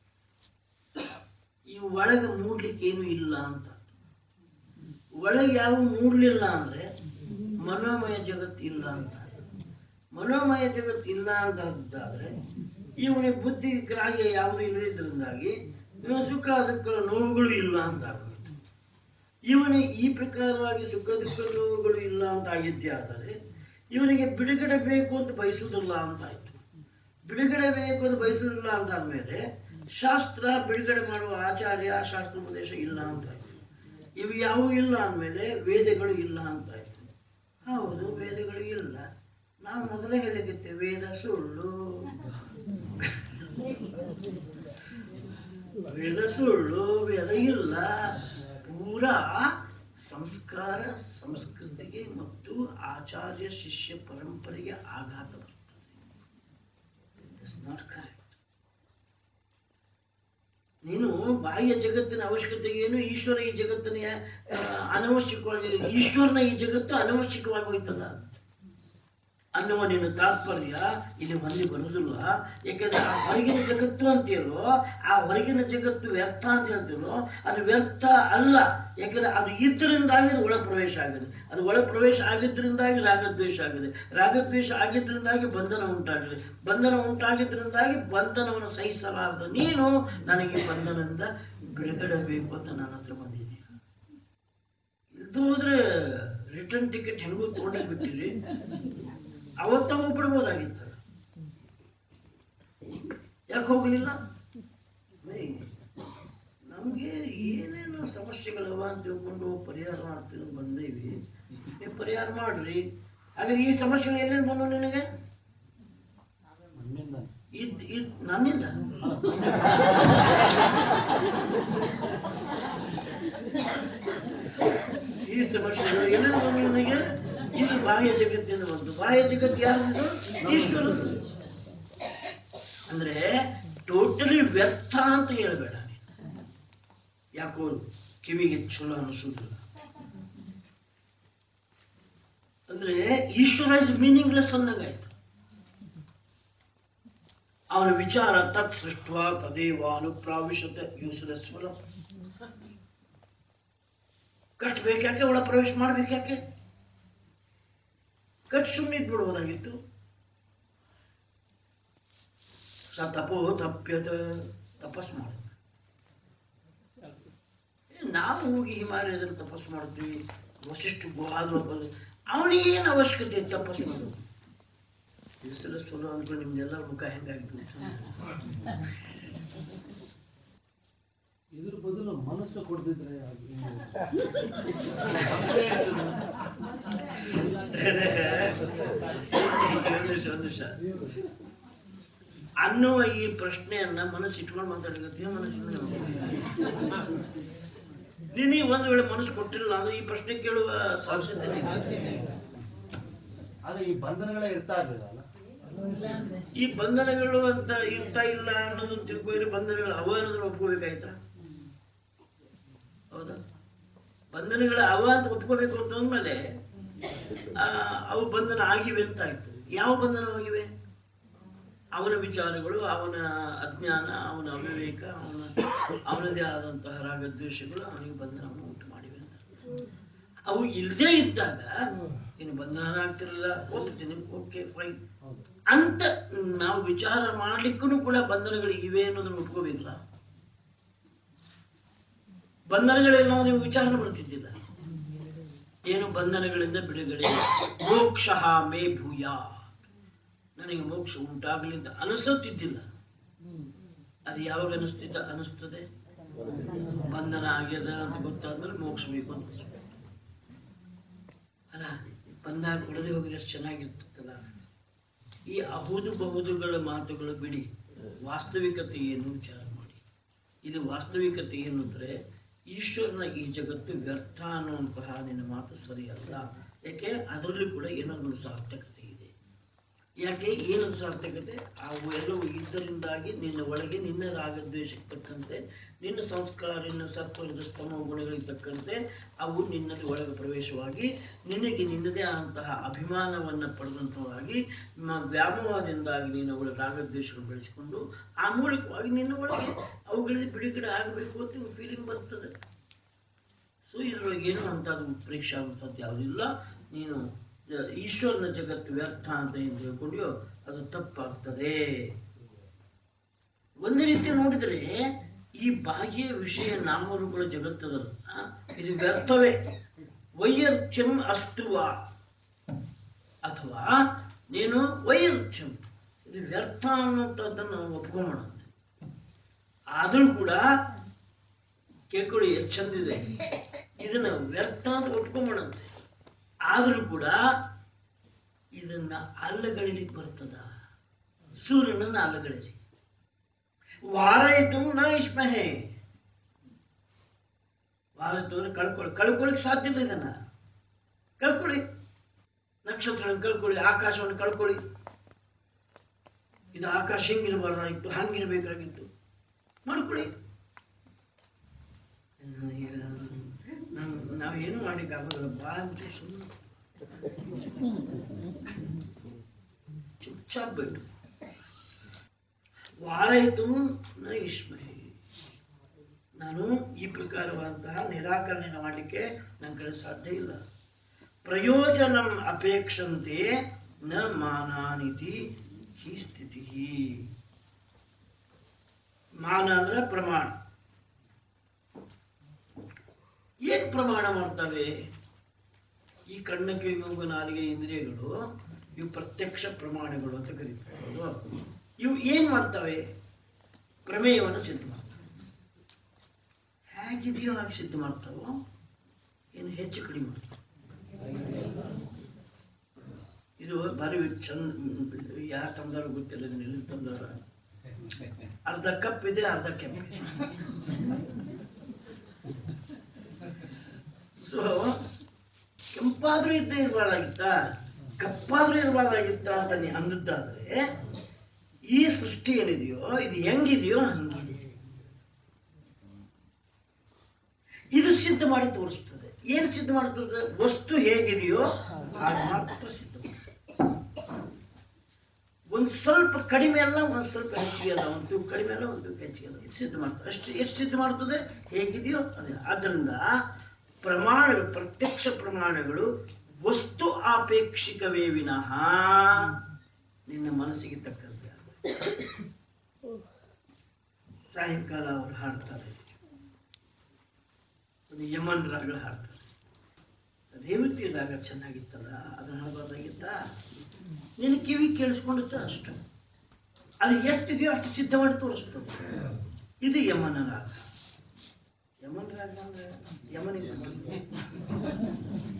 ಈ ಒಳಗೆ ಮೂಡ್ಲಿಕ್ಕೆ ಏನು ಇಲ್ಲ ಅಂತ ಒಳಗೆ ಯಾವ ಮೂಡ್ಲಿಲ್ಲ ಅಂದ್ರೆ ಮನೋಮಯ ಜಗತ್ತು ಇಲ್ಲ ಅಂತ ಮನೋಮಯ ಜಗತ್ತು ಇಲ್ಲ ಅಂತ ಇದ್ದಾದ್ರೆ ಇವನಿಗೆ ಬುದ್ಧಿ ಗ್ರಾಹ್ಯ ಯಾವುದು ಇಲ್ಲದಿದ್ದರಿಂದಾಗಿ ಇವನ ಸುಖ ದುಃಖ ನೋವುಗಳು ಇಲ್ಲ ಅಂತ ಆಗೋಯ್ತು ಇವನಿಗೆ ಈ ಪ್ರಕಾರವಾಗಿ ಸುಖ ದುಃಖ ನೋವುಗಳು ಇಲ್ಲ ಅಂತ ಆಗಿದ್ದೇ ಆದರೆ ಇವನಿಗೆ ಬಿಡುಗಡೆ ಬೇಕು ಅಂತ ಬಯಸುವುದಿಲ್ಲ ಅಂತ ಆಯ್ತು ಬಿಡುಗಡೆ ಬೇಕು ಅಂತ ಬಯಸುವುದಿಲ್ಲ ಅಂತ ಆದ್ಮೇಲೆ ಶಾಸ್ತ್ರ ಬಿಡುಗಡೆ ಮಾಡುವ ಆಚಾರ್ಯ ಶಾಸ್ತ್ರ ಉಪದೇಶ ಇಲ್ಲ ಅಂತ ಆಯ್ತು ಇವು ಯಾವುವು ಇಲ್ಲ ಅಂದಮೇಲೆ ವೇದಗಳು ಇಲ್ಲ ಅಂತ ಆಯ್ತು ಹೌದು ವೇದಗಳು ಇಲ್ಲ ನಾವು ಮೊದಲೇ ಹೇಳಿಕ್ಕೆ ವೇದ ಸುಳ್ಳು ವೇದ ಸುಳ್ಳು ವೇದ ಇಲ್ಲ ಪೂರಾ ಸಂಸ್ಕಾರ ಸಂಸ್ಕೃತಿಗೆ ಮತ್ತು ಆಚಾರ್ಯ ಶಿಷ್ಯ ಪರಂಪರೆಗೆ ಆಘಾತ ಬರ್ತದೆ ನಾಟ್ ಕರೆಕ್ಟ್ ನೀನು ಬಾಹ್ಯ ಜಗತ್ತಿನ ಅವಶ್ಯಕತೆಗೆ ಏನು ಈಶ್ವರ ಈ ಜಗತ್ತಿನ ಆ, ಅನವಶ್ಯಕವಾಗಿ ಈಶ್ವರನ ಈ ಜಗತ್ತು ಅನವಶ್ಯಕವಾಗಿ ಹೋಯ್ತಲ್ಲ ಅನ್ನುವ ನಿನ್ನ ತಾತ್ಪರ್ಯ ಇಲ್ಲಿ ಹೊಂದಿ ಬರುವುದಿಲ್ಲ ಯಾಕಂದ್ರೆ ಆ ಹೊರಗಿನ ಜಗತ್ತು ಅಂತೀಯಲ್ಲೋ ಆ ಹೊರಗಿನ ಜಗತ್ತು ವ್ಯರ್ಥ ಅಂತ ಹೇಳ್ತೀಯಲ್ಲೋ ಅದು ವ್ಯರ್ಥ ಅಲ್ಲ ಯಾಕಂದ್ರೆ ಅದು ಇದ್ದರಿಂದಾಗಿ ಅದು ಒಳ ಪ್ರವೇಶ ಆಗಿದೆ ಅದು ಒಳ ಪ್ರವೇಶ ಆಗಿದ್ದರಿಂದಾಗಿ ರಾಗದ್ವೇಷ ಆಗಿದೆ ರಾಗದ್ವೇಷ ಆಗಿದ್ದರಿಂದಾಗಿ ಬಂಧನ ಉಂಟಾಗಿದೆ ಬಂಧನ ಉಂಟಾಗಿದ್ದರಿಂದಾಗಿ ಬಂಧನವನ್ನು ಸಹಿಸಲಾರದ ನೀನು ನನಗೆ ಈ ಬಂಧನದಿಂದ ಬಿಡುಗಡೆ ಬೇಕು ಅಂತ ನನ್ನ ಹತ್ರ ಬಂದಿದ್ದೀನಿ ಇದು ಹೋದ್ರೆ ರಿಟರ್ನ್ ಟಿಕೆಟ್ ಹೆಂಗೂ ತಗೊಂಡೇ ಬಿಟ್ಟಿರಿ ಅವತ್ತ ಹೋಗ್ಬಿಡ್ಬೋದಾಗಿತ್ತಲ್ಲ ಯಾಕೆ ಹೋಗ್ಲಿಲ್ಲ ಬರೀ ನಮ್ಗೆ ಏನೇನು ಸಮಸ್ಯೆಗಳವ ಅಂತ ತಿಳ್ಕೊಂಡು ಪರಿಹಾರ ಮಾಡ್ತೀವಿ ಅಂತ ಬಂದೇವಿ ನೀವು ಪರಿಹಾರ ಮಾಡ್ರಿ ಹಾಗಾದ್ರೆ ಈ ಸಮಸ್ಯೆಗಳು ಎಲ್ಲಿಂದ ಬಂದು ನಿನಗೆ ಇದ್ ಇದ್ ನನ್ನಿಂದ ಈ ಸಮಸ್ಯೆಗಳು ಎಲ್ಲಿಂದ ಬಂದು ನಿನಗೆ ಇದು ಬಾಹ್ಯ ಜಗತ್ತಿಂದ ಬಂತು ಬಾಹ್ಯ ಜಗತ್ತು ಯಾರ್ದು ಈಶ್ವರ ಅಂದ್ರೆ ಟೋಟಲಿ ವ್ಯರ್ಥ ಅಂತ ಹೇಳ್ಬೇಡ ನೀನು. ಯಾಕೋ ಕಿವಿಗೆ ಚಲೋ ಅನಿಸುದಿಲ್ಲ ಅಂದ್ರೆ ಈಶ್ವರ ಇಸ್ ಮೀನಿಂಗ್ಲೆಸ್ ಅಂದಂಗಾಯ್ತು ಅವನ ವಿಚಾರ ತತ್ ಸೃಷ್ಟ ತದೇವ ಅನುಪ್ರಾವಿಶತ ಯೂಸ್ಲೆಸ್ ಕಟ್ಬೇಕು ಯಾಕೆ ಒಳ ಪ್ರವೇಶ ಮಾಡ್ಬೇಕು ಯಾಕೆ ಕಟ್ ಸುಮ್ಮನೆ ಬಿಡ್ಬೋದಾಗಿತ್ತು ಸ ತಪೋ ತಪ್ಯದ ತಪಸ್ ಮಾಡ ನಾವು ಹೋಗಿ ಹಿಮಾಲಯದಲ್ಲಿ ತಪಸ್ ಮಾಡ್ತೀವಿ ವಸಿಷ್ಠ ಗುಹಾದ್ರು ಅವನಿಗೆ ಏನು ಅವಶ್ಯಕತೆ ಇದೆ ತಪಸ್ ಮಾಡೋದು ದಿವಸದ ಸುಳ್ಳು ಅಂದ್ಕೊಂಡು ನಿಮ್ದೆಲ್ಲ ಮುಖ ಹೆಂಗಾಗಿತ್ತು ಇದ್ರ ಬದಲು ಮನಸ್ಸು ಕೊಡ್ತಿದ್ರೆ ಒಂದು ನಿಮಿಷ, ಒಂದು ನಿಮಿಷ. ಅನ್ನುವ ಈ ಪ್ರಶ್ನೆಯನ್ನ ಮನಸ್ಸು ಇಟ್ಕೊಂಡು ಮಾತಾಡಬೇಕು ಮನಸ್ಸಿನ ನೀನು ಒಂದು ವೇಳೆ ಮನಸ್ಸು ಕೊಟ್ಟಿಲ್ಲ ಅಂದ್ರೆ ಈ ಪ್ರಶ್ನೆ ಕೇಳುವ ಸಾಧ್ಯತೆ ಇಲ್ಲ. ಆದ್ರೆ ಈ ಬಂಧನಗಳೇ ಇರ್ತಾ ಇರ್ಲಿಲ್ಲ ಈ ಬಂಧನಗಳು ಅಂತ ಇರ್ತಾ ಇಲ್ಲ ಅನ್ನೋದು ತಿಳ್ಕೊಂಡ್ರೆ ಬಂಧನಗಳು ಅವ ಅನ್ನೋದನ್ನ ಒಪ್ಕೋಬೇಕಾಯ್ತಾ ಹೌದಾ ಬಂಧನಗಳ ಅವ ಅಂತ ಒಪ್ಕೋಬೇಕು ಅಂತ ಅಂದ್ಮೇಲೆ ಆ, ಅವು ಬಂಧನ ಆಗಿವೆ ಅಂತ ಆಯ್ತು ಯಾವ ಬಂಧನವಾಗಿವೆ ಅವನ ವಿಚಾರಗಳು ಅವನ ಅಜ್ಞಾನ ಅವನ ಅವಿವೇಕ ಅವನ ಅವನದೇ ಆದಂತಹ ರಾಗದ್ವೇಷಗಳು ಅವನಿಗೆ ಬಂಧನವನ್ನು ಉಂಟು ಮಾಡಿವೆ ಅಂತ ಅವು ಇಲ್ಲದೇ ಇದ್ದಾಗ ಇನ್ನು ಬಂಧನ ಆಗ್ತಿರಲಿಲ್ಲ ಒಪ್ತೀನಿ ಓಕೆ ಫೈನ್ ಹೌದು ಅಂತ ನಾವು ವಿಚಾರ ಮಾಡ್ಲಿಕ್ಕೂ ಕೂಡ ಬಂಧನಗಳು ಇವೆ ಅನ್ನೋದನ್ನ ಒಪ್ಕೋಬೇಕಲ್ಲ ಬಂಧನಗಳೆಲ್ಲ ನೀವು ವಿಚಾರ ಬರ್ತಿದ್ದಿಲ್ಲ ಏನು ಬಂಧನಗಳಿಂದ ಬಿಡುಗಡೆ ಮೋಕ್ಷ ಮೇ ಭೂಯ ನನಗೆ ಮೋಕ್ಷ ಉಂಟಾಗಲಿ ಅಂತ ಅನಿಸುತ್ತಿದ್ದಿಲ್ಲ ಅದು ಯಾವಾಗ ಅನಿಸ್ತಿದ್ದ ಅನಿಸ್ತದೆ ಬಂಧನ ಆಗ್ಯದ ಅಂತ ಗೊತ್ತಾದ್ಮೇಲೆ ಮೋಕ್ಷ ಬೇಕು ಅಂತ ಅನಿಸ್ತದೆ. ಅಲ್ಲ ಬಂದಾಗ ಕೊಡದೆ ಹೋಗಿ ಎಷ್ಟು ಚೆನ್ನಾಗಿರ್ತದಲ್ಲ ಈ ಅಹುದು ಬಹುದುಗಳ ಮಾತುಗಳು ಬಿಡಿ ವಾಸ್ತವಿಕತೆ ಏನು ವಿಚಾರ ಮಾಡಿ ಇದು ವಾಸ್ತವಿಕತೆ ಏನು ಅಂದ್ರೆ ಈಶ್ವರನ ಈ ಜಗತ್ತು ವ್ಯರ್ಥ ಅನ್ನುವಂತಹ ನಿನ್ನ ಮಾತು ಸರಿಯಲ್ಲ ಯಾಕೆ ಅದರಲ್ಲೂ ಕೂಡ ಏನೋ ಒಂದು ಸಾರ್ಥಕತೆ ಇದೆ ಯಾಕೆ ಏನು ಸಾರ್ಥಕತೆ ಅವು ಎಲ್ಲವೂ ಇದ್ದರಿಂದಾಗಿ ನಿನ್ನ ಒಳಗೆ ನಿನ್ನ ರಾಗದ್ವೇಷಕ್ಕೆ ತಕ್ಕಂತೆ ನಿನ್ನ ಸಂಸ್ಕಾರ ನಿನ್ನ ಸತ್ವದ ಸ್ತಮ ಗುಣಗಳಿಗೆ ತಕ್ಕಂತೆ ಅವು ನಿನ್ನಲ್ಲಿ ಒಳಗೆ ಪ್ರವೇಶವಾಗಿ ನಿನಗೆ ನಿನ್ನದೇ ಆದಂತಹ ಅಭಿಮಾನವನ್ನು ಪಡೆದಂತವಾಗಿ ಮ- ವ್ಯಾಮೋಹದಿಂದಾಗಿ ನಿನ್ನ ಒಳಗೆ ರಾಗದ್ವೇಷಗಳು ಬೆಳೆಸಿಕೊಂಡು ಆ ಮೂಲಕವಾಗಿ ನಿನ್ನ ಒಳಗೆ ಅವುಗಳಲ್ಲಿ ಬಿಡುಗಡೆ ಆಗಬೇಕು ಅಂತ ಫೀಲಿಂಗ್ ಬರ್ತದೆ ಸೊ ಇದರೊಳಗೆ ಏನು ಅಂತದ್ದು ಉತ್ಪ್ರೇಕ್ಷೆ ಆಗುವಂಥದ್ದು ಯಾವುದಿಲ್ಲ ನೀನು ಜ- ಈಶ್ವರನ ಜಗತ್ತು ವ್ಯರ್ಥ ಅಂತ ಏನು ತಿಳ್ಕೊಂಡ್ಯೋ ಅದು ತಪ್ಪಾಗ್ತದೆ ಒಂದು ರೀತಿ ನೋಡಿದರೆ ಈ ಬಾಹ್ಯ ವಿಷಯ ನಾಮರುಗಳ ಜಗತ್ತದಲ್ಲ ಇದು ವ್ಯರ್ಥವೇ ವೈಯರ್ಥ್ಯಂ ಅಸ್ತುವ ಅಥವಾ ನೀನು ವೈಯರ್ಥ್ಯಂ ಇದು ವ್ಯರ್ಥ ಅನ್ನುವಂಥದ್ದನ್ನು ಒಪ್ಕೊಂಬೋಣ ಆದರೂ ಕೂಡ ಕೇಳ್ಕೊಳ್ಳಿ ಎಷ್ಟು ಚಂದಿದೆ ಇದನ್ನ ವ್ಯರ್ಥ ಅಂತ ಒಪ್ಕೊಂಬೋಣಂತೆ ಆದರೂ ಕೂಡ ಇದನ್ನ ಅಲ್ಲಗಳಿಲಿಕ್ಕೆ ಬರ್ತದ ಸೂರ್ಯನನ್ನ ಅಲ್ಲಗಳಿಲಿ ವಾರಾಯಿತು ನ ಇಸ್ಮಹೆ ವಾರಾಯಿತು ಅಂದ್ರೆ ಕಳ್ಕೊಳ್ಳಿ ಕಳ್ಕೊಳ್ಳಿಕ್ ಸಾಧ್ಯ ಇಲ್ಲ ಇದನ್ನ ಕಳ್ಕೊಳ್ಳಿ ನಕ್ಷತ್ರಗಳನ್ನು ಕಳ್ಕೊಳ್ಳಿ ಆಕಾಶವನ್ನು ಕಳ್ಕೊಳ್ಳಿ ಇದು ಆಕಾಶ ಹಿಂಗಿರಬಾರ್ದಾಗಿತ್ತು ಹಂಗಿರ್ಬೇಕಾಗಿತ್ತು ಮಾಡ್ಕೊಳ್ಳಿ ಈಗ ನಾವು ನಾವೇನು ಮಾಡಿಕ್ಕಾಗೋದಿಲ್ಲ ಭಾಳ ಸುಮ್ಮನೆ ಚುಪ್ಚಾಪ್ ಬಿಟ್ಟು ವಾರಾಯಿತು ನ ಇಸ್ಮಹಿ ನಾನು ಈ ಪ್ರಕಾರವಾದಂತಹ ನಿರಾಕರಣೆ ಮಾಡಲಿಕ್ಕೆ ನನ್ನ ಕಡೆ ಸಾಧ್ಯ ಇಲ್ಲ ಪ್ರಯೋಜನಂ ಅಪೇಕ್ಷಂತೆ ನ ಮಾನಾನಿತಿ ಈ ಸ್ಥಿತಿ ಮಾನ ಅಂದ್ರೆ ಪ್ರಮಾಣ ಏನ್ ಪ್ರಮಾಣ ಮಾಡ್ತವೆ ಈ ಕಣ್ಣ ಕಿವಿ ಮೂಗು ನಾಲಿಗೆ ಇಂದ್ರಿಯಗಳು ಇವು ಪ್ರತ್ಯಕ್ಷ ಪ್ರಮಾಣಗಳು ಅಂತ ಕರೀತಾರೆ ಹೌದು? ಇವು ಏನ್ ಮಾಡ್ತವೆ ಪ್ರಮೇಯವನ್ನು ಸಿದ್ಧ ಮಾಡ್ತವೆ ಹೇಗಿದೆಯೋ ಹಾಗೆ ಸಿದ್ಧ ಮಾಡ್ತಾವೋ ಏನು ಹೆಚ್ಚು ಕಡಿಮೆ ಮಾಡ್ತಾವೆ ಇದು ಭಾರಿ ಚಂದ ಯಾರು ತಂದಾರ ಗೊತ್ತಿಲ್ಲ ಇದನ್ನ ಎಲ್ಲಿ ತಂದಾರ ಅರ್ಧ ಕಪ್ ಇದೆ ಅರ್ಧ ಕೆಂಪು ಸೊ ಕೆಂಪಾದ್ರೂ ಇದ್ದೇ ಇರಬಾರ್ದಾಗಿತ್ತ ಕಪ್ಪಾದ್ರೂ ಇರಬಾರ್ದಾಗಿತ್ತ ಅಂತ ನೀ ಅಂದದ್ದಾದ್ರೆ ಈ ಸೃಷ್ಟಿ ಏನಿದೆಯೋ ಇದು ಹೆಂಗಿದೆಯೋ ಹಂಗಿದೆ ಇದು ಸಿದ್ಧ ಮಾಡಿ ತೋರಿಸ್ತದೆ ಏನು ಸಿದ್ಧ ಮಾಡಿ ತೋರಿಸ್ತದೆ ವಸ್ತು ಹೇಗಿದೆಯೋ ಹಾಗೆ ಮಾತ್ರ ಸಿದ್ಧ ಮಾಡ್ತದೆ. ಒಂದ್ ಸ್ವಲ್ಪ ಕಡಿಮೆ ಅಲ್ಲ ಒಂದ್ ಸ್ವಲ್ಪ ಹೆಚ್ಚಿಗೆ ಅಲ್ಲ ಒಂದು ತೂಕ ಕಡಿಮೆ ಅಲ್ಲ ಒಂದು ತೂಕ ಹೆಚ್ಚಿಗೆ ಅಲ್ಲ ಇದು ಸಿದ್ಧ ಮಾಡ್ತದೆ ಅಷ್ಟು ಎಷ್ಟು ಸಿದ್ಧ ಮಾಡ್ತದೆ ಹೇಗಿದೆಯೋ ಅದೇ ಆದ್ದರಿಂದ ಪ್ರಮಾಣಗಳು ಪ್ರತ್ಯಕ್ಷ ಪ್ರಮಾಣಗಳು ವಸ್ತು ಆಪೇಕ್ಷಿಕವೇ ವಿನಃ ನಿನ್ನ ಮನಸ್ಸಿಗೆ ತಕ್ಕಂತೆ ಅಲ್ಲ. ಸಾಯಂಕಾಲ ಅವರು ಹಾಡ್ತಾರೆ ಒಂದು ಯಮನ್ ರಾಗ ಹಾಡ್ತಾರೆ ರೇವತಿ ರಾಗ ಚೆನ್ನಾಗಿತ್ತಲ್ಲ ಅದನ್ನ ಹಾಡಬಾರ್ದಾಗಿತ್ತ ನಿನ್ನ ಕಿವಿ ಕೇಳಿಸ್ಕೊಂಡಿತ್ತ ಅಷ್ಟು ಅದು ಎಷ್ಟಿದೆಯೋ ಅಷ್ಟು ಸಿದ್ಧ ಮಾಡಿ ತೋರಿಸ್ತದೆ ಇದು ಯಮನ ರಾಗ ಯಮನ್ ರಾಗ ಅಂದ್ರೆ ಯಮನಿಗೆ ಬಿಟ್ಟಿದ್ದು.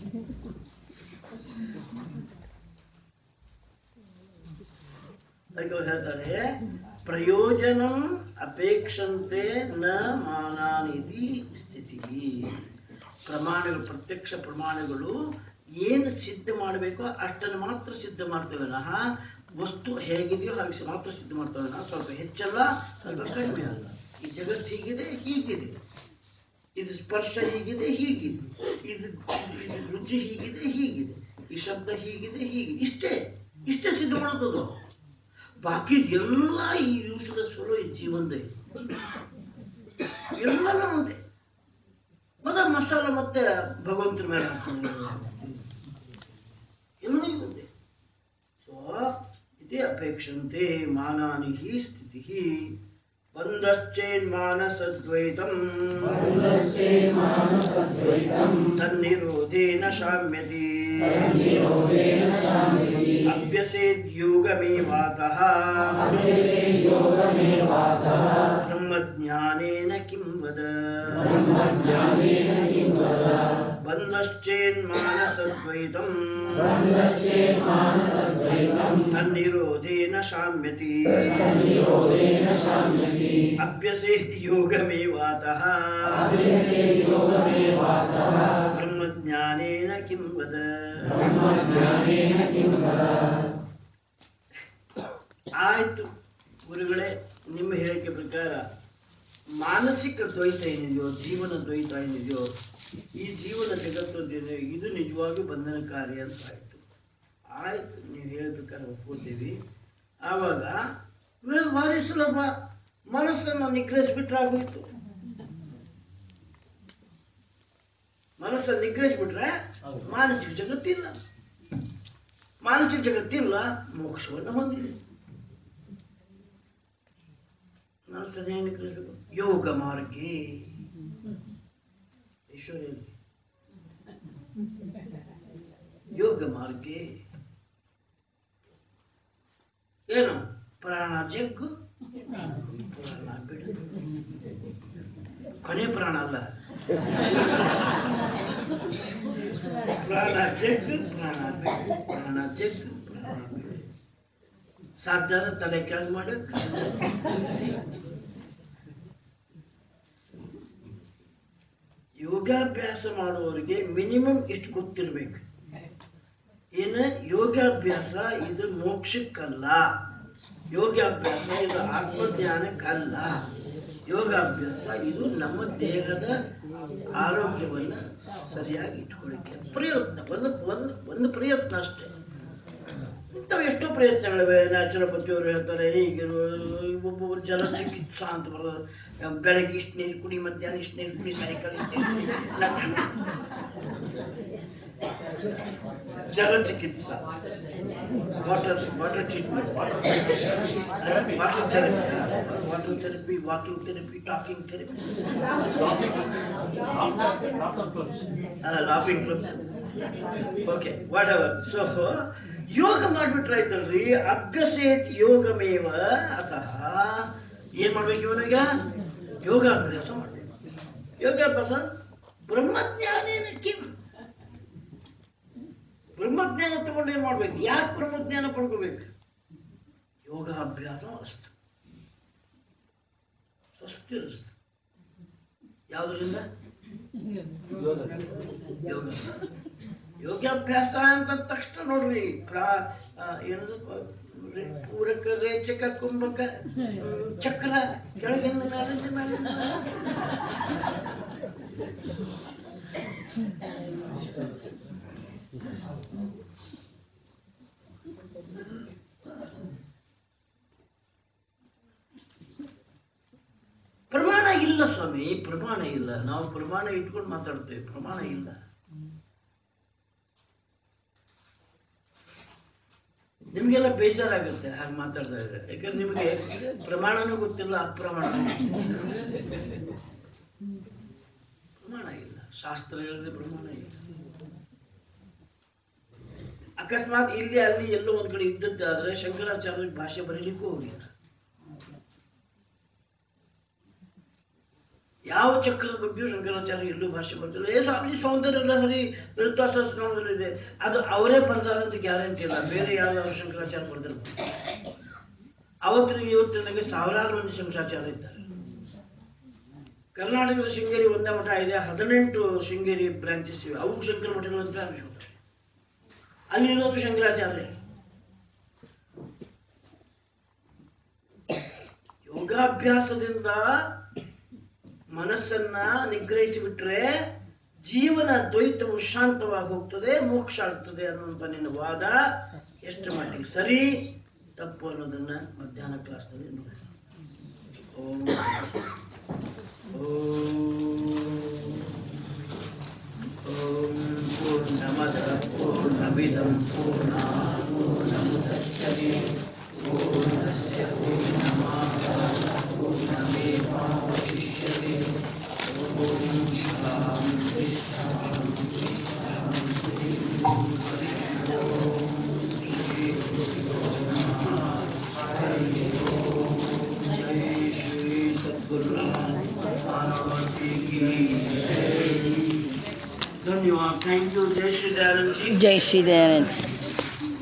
ಅದಕ್ಕೆ ಅವ್ರು ಹೇಳ್ತಾರೆ ಪ್ರಯೋಜನಂ ಅಪೇಕ್ಷಂತೆ ನ ಮಾನಾನಿತಿ ಸ್ಥಿತಿ ಪ್ರಮಾಣಗಳು ಪ್ರತ್ಯಕ್ಷ ಪ್ರಮಾಣಗಳು ಏನು ಸಿದ್ಧ ಮಾಡಬೇಕೋ ಅಷ್ಟನ್ನು ಮಾತ್ರ ಸಿದ್ಧ ಮಾಡ್ತೇವೆ ವಿನಃ ವಸ್ತು ಹೇಗಿದೆಯೋ ಹಾಗೆ ಮಾತ್ರ ಸಿದ್ಧ ಮಾಡ್ತೇವೆ ವಿನಃ ಸ್ವಲ್ಪ ಹೆಚ್ಚಲ್ಲ ಸ್ವಲ್ಪ ಕಡಿಮೆ ಅಲ್ಲ ಈ ಜಗತ್ತು ಹೀಗಿದೆ ಹೀಗಿದೆ ಇದು ಸ್ಪರ್ಶ ಹೀಗಿದೆ ಹೀಗಿದೆ ಇದು ಇದು ರುಚಿ ಹೀಗಿದೆ ಹೀಗಿದೆ ಈ ಶಬ್ದ ಹೀಗಿದೆ ಹೀಗಿದೆ ಇಷ್ಟೇ ಇಷ್ಟೇ ಸಿದ್ಧ ಮಾಡ್ತದ ಬಾಕಿ ಎಲ್ಲ ಈ ಯೂಸ್ದ ಸ್ವರ ಈ ಜೀವನದೇ ಎಲ್ಲ ಒಂದೇ ಮದ ಮಸಾಲ ಮತ್ತೆ ಭಗವಂತನ ಮೇಲೆ ಹಾಕ್ತಾನೆ ಎಲ್ಲ ಒಂದೇ ಸೊ ಇದೇ ಅಪೇಕ್ಷಂತೆ ಮಾನಾನಿ ಹಿ ಸ್ಥಿತಿ ಬಂಧಶ್ಚೇನ್ಮಾನಸದ್ವೈತಂ ತನ್ನಿರೋಧೇನ ಶಾಮ್ಯತಿ ಅಭ್ಯಸೇದ್ಯೋಗಮೇವಾತಃ ಬ್ರಹ್ಮಜ್ಞಾನೇನ ಕಿಂ ವದ ಬಂಧಶ್ಚೇನ್ಮಾನಸದ್ವೈತಂ ತನ್ನಿರೋಧೇನ ಶಾಮ್ಯತಿ ಅಭ್ಯಸೇದ್ಯೋಗಮೇವಾತಃ ಬ್ರಹ್ಮಜ್ಞಾನೇನ ಕಿಂ ವದ ಆಯ್ತು ಗುರುಗಳೇ ನಿಮ್ಮ ಹೇಳಿಕೆ ಪ್ರಕಾರ ಮಾನಸಿಕ ದ್ವೈತ ಏನಿದೆಯೋ ಜೀವನ ದ್ವೈತ ಏನಿದೆಯೋ ಈ ಜೀವನ ಜಗತ್ತು ಏನಿದೆ, ಇದು ನಿಜವಾಗಿ ಬಂಧನಕಾರಿ ಅಂತ ಆಯ್ತು ಆಯ್ತು ನೀವು ಹೇಳಿದ ಪ್ರಕಾರ ಒಪ್ಕೋತೀವಿ ಆವಾಗ ವೆ- ಭಾರಿ ಸುಲಭ ಮನಸ್ಸನ್ನು ನಿಗ್ರಹಿಸ್ಬಿಟ್ರೆ ಆಗೋಯ್ತು ಮನಸ್ಸನ್ನು ನಿಗ್ರಹಿಸ್ಬಿಟ್ರೆ ಮಾನಸಿಕ ಜಗತ್ತಿಲ್ಲ ಮಾನಸಿಕ ಜಗತ್ತಿಲ್ಲ ಮೋಕ್ಷವನ್ನು ಹೊಂದಿದೆ ಮನಸ್ಸನ್ನು ಹೇಗೆ ನಿಗ್ರಹಿಸಬೇಕು ಯೋಗ ಮಾರ್ಗೆ ಈಶ್ವರಲ್ಲಿ ಯೋಗ ಮಾರ್ಗೆ ಏನು ಪ್ರಾಣ ಜಗ್ಗು ಪ್ರಾಣ ಬಿಡು ಕೊನೆ ಪ್ರಾಣ ಅಲ್ಲ ಪ್ರಾಣ ಜಗ್ಗು ಪ್ರಾಣ ಬಿಡು ಪ್ರಾಣ ಜಗ್ಗು ಪ್ರಾಣ ಬಿಡು ಸಾಧ್ಯ ಆದ್ರೆ ತಲೆ ಕೆಳಗೆ ಮಾಡಕ್ ಯೋಗಾಭ್ಯಾಸ ಮಾಡುವವರಿಗೆ ಮಿನಿಮಮ್ ಇಷ್ಟು ಗೊತ್ತಿರ್ಬೇಕು ಏನು ಯೋಗಾಭ್ಯಾಸ ಇದು ಮೋಕ್ಷಕ್ಕಲ್ಲ ಯೋಗಾಭ್ಯಾಸ ಇದು ಆತ್ಮಜ್ಞಾನಕ್ಕಲ್ಲ ಯೋಗಾಭ್ಯಾಸ ಇದು ನಮ್ಮ ದೇಹದ ಆರೋಗ್ಯವನ್ನ ಸರಿಯಾಗಿ ಇಟ್ಕೊಳ್ಳಿಕ್ಕೆ ಪ್ರಯತ್ನ ಒಂದು ಒಂದು ಒಂದು ಪ್ರಯತ್ನ ಅಷ್ಟೇ ಇಂಥವು ಎಷ್ಟೋ ಪ್ರಯತ್ನಗಳಿವೆ ನ್ಯಾಚುರೋಪತಿಯವರು ಹೇಳ್ತಾರೆ ಹೀಗಿರು ಒಬ್ಬೊಬ್ಬರು ಜಲ ಚಿಕಿತ್ಸಾ ಅಂತ ಬರೋದು ಬೆಳಗ್ಗೆ ಇಷ್ಟು ನೀರು ಕುಡಿ ಮಧ್ಯಾಹ್ನ ಇಷ್ಟು ನೀರು ಕುಡಿ ಸಾಯಂಕಾಲ ಇಷ್ಟು ನೀರು ಕುಡಿ ಜಲ ಚಿಕಿತ್ಸಾ water water treatment water therapy water therapy walking therapy talking therapy laughing club okay whatever so yoga ಮಾಡ್ಬಿಟ್ರಾಯ್ತಲ್ರಿ ಅಭ್ಯಸೇತ್ ಯೋಗಮೇವ ಅತಃ ಏನ್ ಮಾಡ್ಬೇಕು ಇವನಿಗ ಯೋಗಾಭ್ಯಾಸ ಮಾಡ್ಬೇಕು ಯೋಗಾಭ್ಯಾಸ ಬ್ರಹ್ಮಜ್ಞಾನೇನ ಕಿಂ ಬ್ರಹ್ಮಜ್ಞಾನ ತಗೊಂಡು ಏನ್ ಮಾಡ್ಬೇಕು ಯಾಕೆ ಬ್ರಹ್ಮಜ್ಞಾನ ಪಡ್ಕೋಬೇಕು ಯೋಗಾಭ್ಯಾಸ ಅಷ್ಟು ಸ್ವಸ್ತಿರಸ್ತು ಯಾವುದರಿಂದ ಯೋಗ ಯೋಗಾಭ್ಯಾಸ ಅಂತ ತಕ್ಷಣ ನೋಡ್ರಿ ಪ್ರಾ ಆ, ಏನದು ರೇ- ಪೂರಕ ರೇಚಕ ಕುಂಭಕ ಹ್ಮ್, ಚಕ್ರ ಕೆಳಗಿಂದ ಮೇಲಿಂದ ಮೇಲಿಂದ ಪ್ರಮಾಣ ಇಲ್ಲ ಸ್ವಾಮಿ ಪ್ರಮಾಣ ಇಲ್ಲ ನಾವು ಪ್ರಮಾಣ ಇಟ್ಕೊಂಡು ಮಾತಾಡ್ತೇವೆ ಪ್ರಮಾಣ ಇಲ್ಲ ನಿಮಗೆಲ್ಲ ಬೇಜಾರಾಗುತ್ತೆ ಹಾಗೆ ಮಾತಾಡಿದಾಗ ಯಾಕಂದ್ರೆ ನಿಮಗೆ ಪ್ರಮಾಣನೂ ಗೊತ್ತಿಲ್ಲ ಅಪ್ರಮಾಣ ಪ್ರಮಾಣ ಇಲ್ಲ ಶಾಸ್ತ್ರ ಹೇಳಿದ್ರೆ ಪ್ರಮಾಣ ಇಲ್ಲ ಅಕಸ್ಮಾತ್ ಇಲ್ಲಿ ಅಲ್ಲಿ ಎಲ್ಲೋ ಒಂದ್ ಕಡೆ ಇದ್ದದ್ದಾದ್ರೆ ಶಂಕರಾಚಾರ್ಯರಿಗೆ ಭಾಷೆ ಬರೀಲಿಕ್ಕೂ ಹೋಗಿಲ್ಲ ಯಾವ ಚಕ್ರದ ಬಗ್ಗೆಯೂ ಶಂಕರಾಚಾರ್ಯ ಎಲ್ಲೂ ಭಾಷೆ ಬರ್ತಿಲ್ಲ ಏ ಸ್ವಾಮಿ ಸೌಂದರ್ಯ ಲಹರಿ ಲಲಿತಾ ಸಹಸ್ರನಾಮದಲ್ಲಿದೆ ಅದು ಅವರೇ ಬರ್ದಾರ ಅಂತ ಗ್ಯಾರಂಟಿ ಇಲ್ಲ ಬೇರೆ ಯಾವ್ದಾದ್ರು ಶಂಕರಾಚಾರ್ಯ ಬರ್ದಿರ್ಬೋದು ಅವತ್ತಿನ ಇವತ್ತಿನಗೆ ಸಾವಿರಾರು ಮಂದಿ ಶಂಕರಾಚಾರ್ಯ ಇದ್ದಾರೆ ಕರ್ನಾಟಕದ ಶೃಂಗೇರಿ ಒಂದೇ ಮಠ ಇದೆ ಹದಿನೆಂಟು ಶೃಂಗೇರಿ ಬ್ರಾಂಚಸ್ ಇವೆ ಅವು ಶಂಕರ ಮಠಗಳು ಅಂತ ಅನಿಸ್ಕೊತಾರೆ ಅಲ್ಲಿರೋದು ಶಂಕರಾಚಾರ್ಯ ಯೋಗಾಭ್ಯಾಸದಿಂದ ಮನಸ್ಸನ್ನ ನಿಗ್ರಹಿಸಿ ಬಿಟ್ರೆ ಜೀವನ ದ್ವೈತವು ಶಾಂತವಾಗಿ ಹೋಗ್ತದೆ ಮೋಕ್ಷ ಆಗ್ತದೆ ಅನ್ನುವಂಥ ನಿನ್ನ ವಾದ ಎಷ್ಟು ಮಟ್ಟಿಗೆ ಸರಿ ತಪ್ಪು ಅನ್ನೋದನ್ನ ಮಧ್ಯಾಹ್ನ ಕ್ಲಾಸ್ನಲ್ಲಿ ನೋಡಿ ಓಂ ಓಂ ಪೂರ್ಣಮದ ಪೂರ್ಣಮಿದಂ ಪೂರ್ಣಾತ್ ಪೂರ್ಣಮುದಚ್ಯತೆ ಪೂರ್ಣಸ್ಯ ಪೂರ್ಣಮಾದಾಯ ಪೂರ್ಣಮೇವಾವಶಿಷ್ಯತೆ ಓಂ ಶಾಂತಿ ಶಾಂತಿ ಶಾಂತಿ ಓಂ ಶ್ರೀ ಗುರುಭ್ಯೋ ನಮಃ ಹರಿ ಓಂ ಜೈ ಶ್ರೀ ಸದ್ಗುರುನಾಥ पार्वती की जय धन्यवाद थैंक यू जय श्री दयानंद जी जय श्री दयानंद जी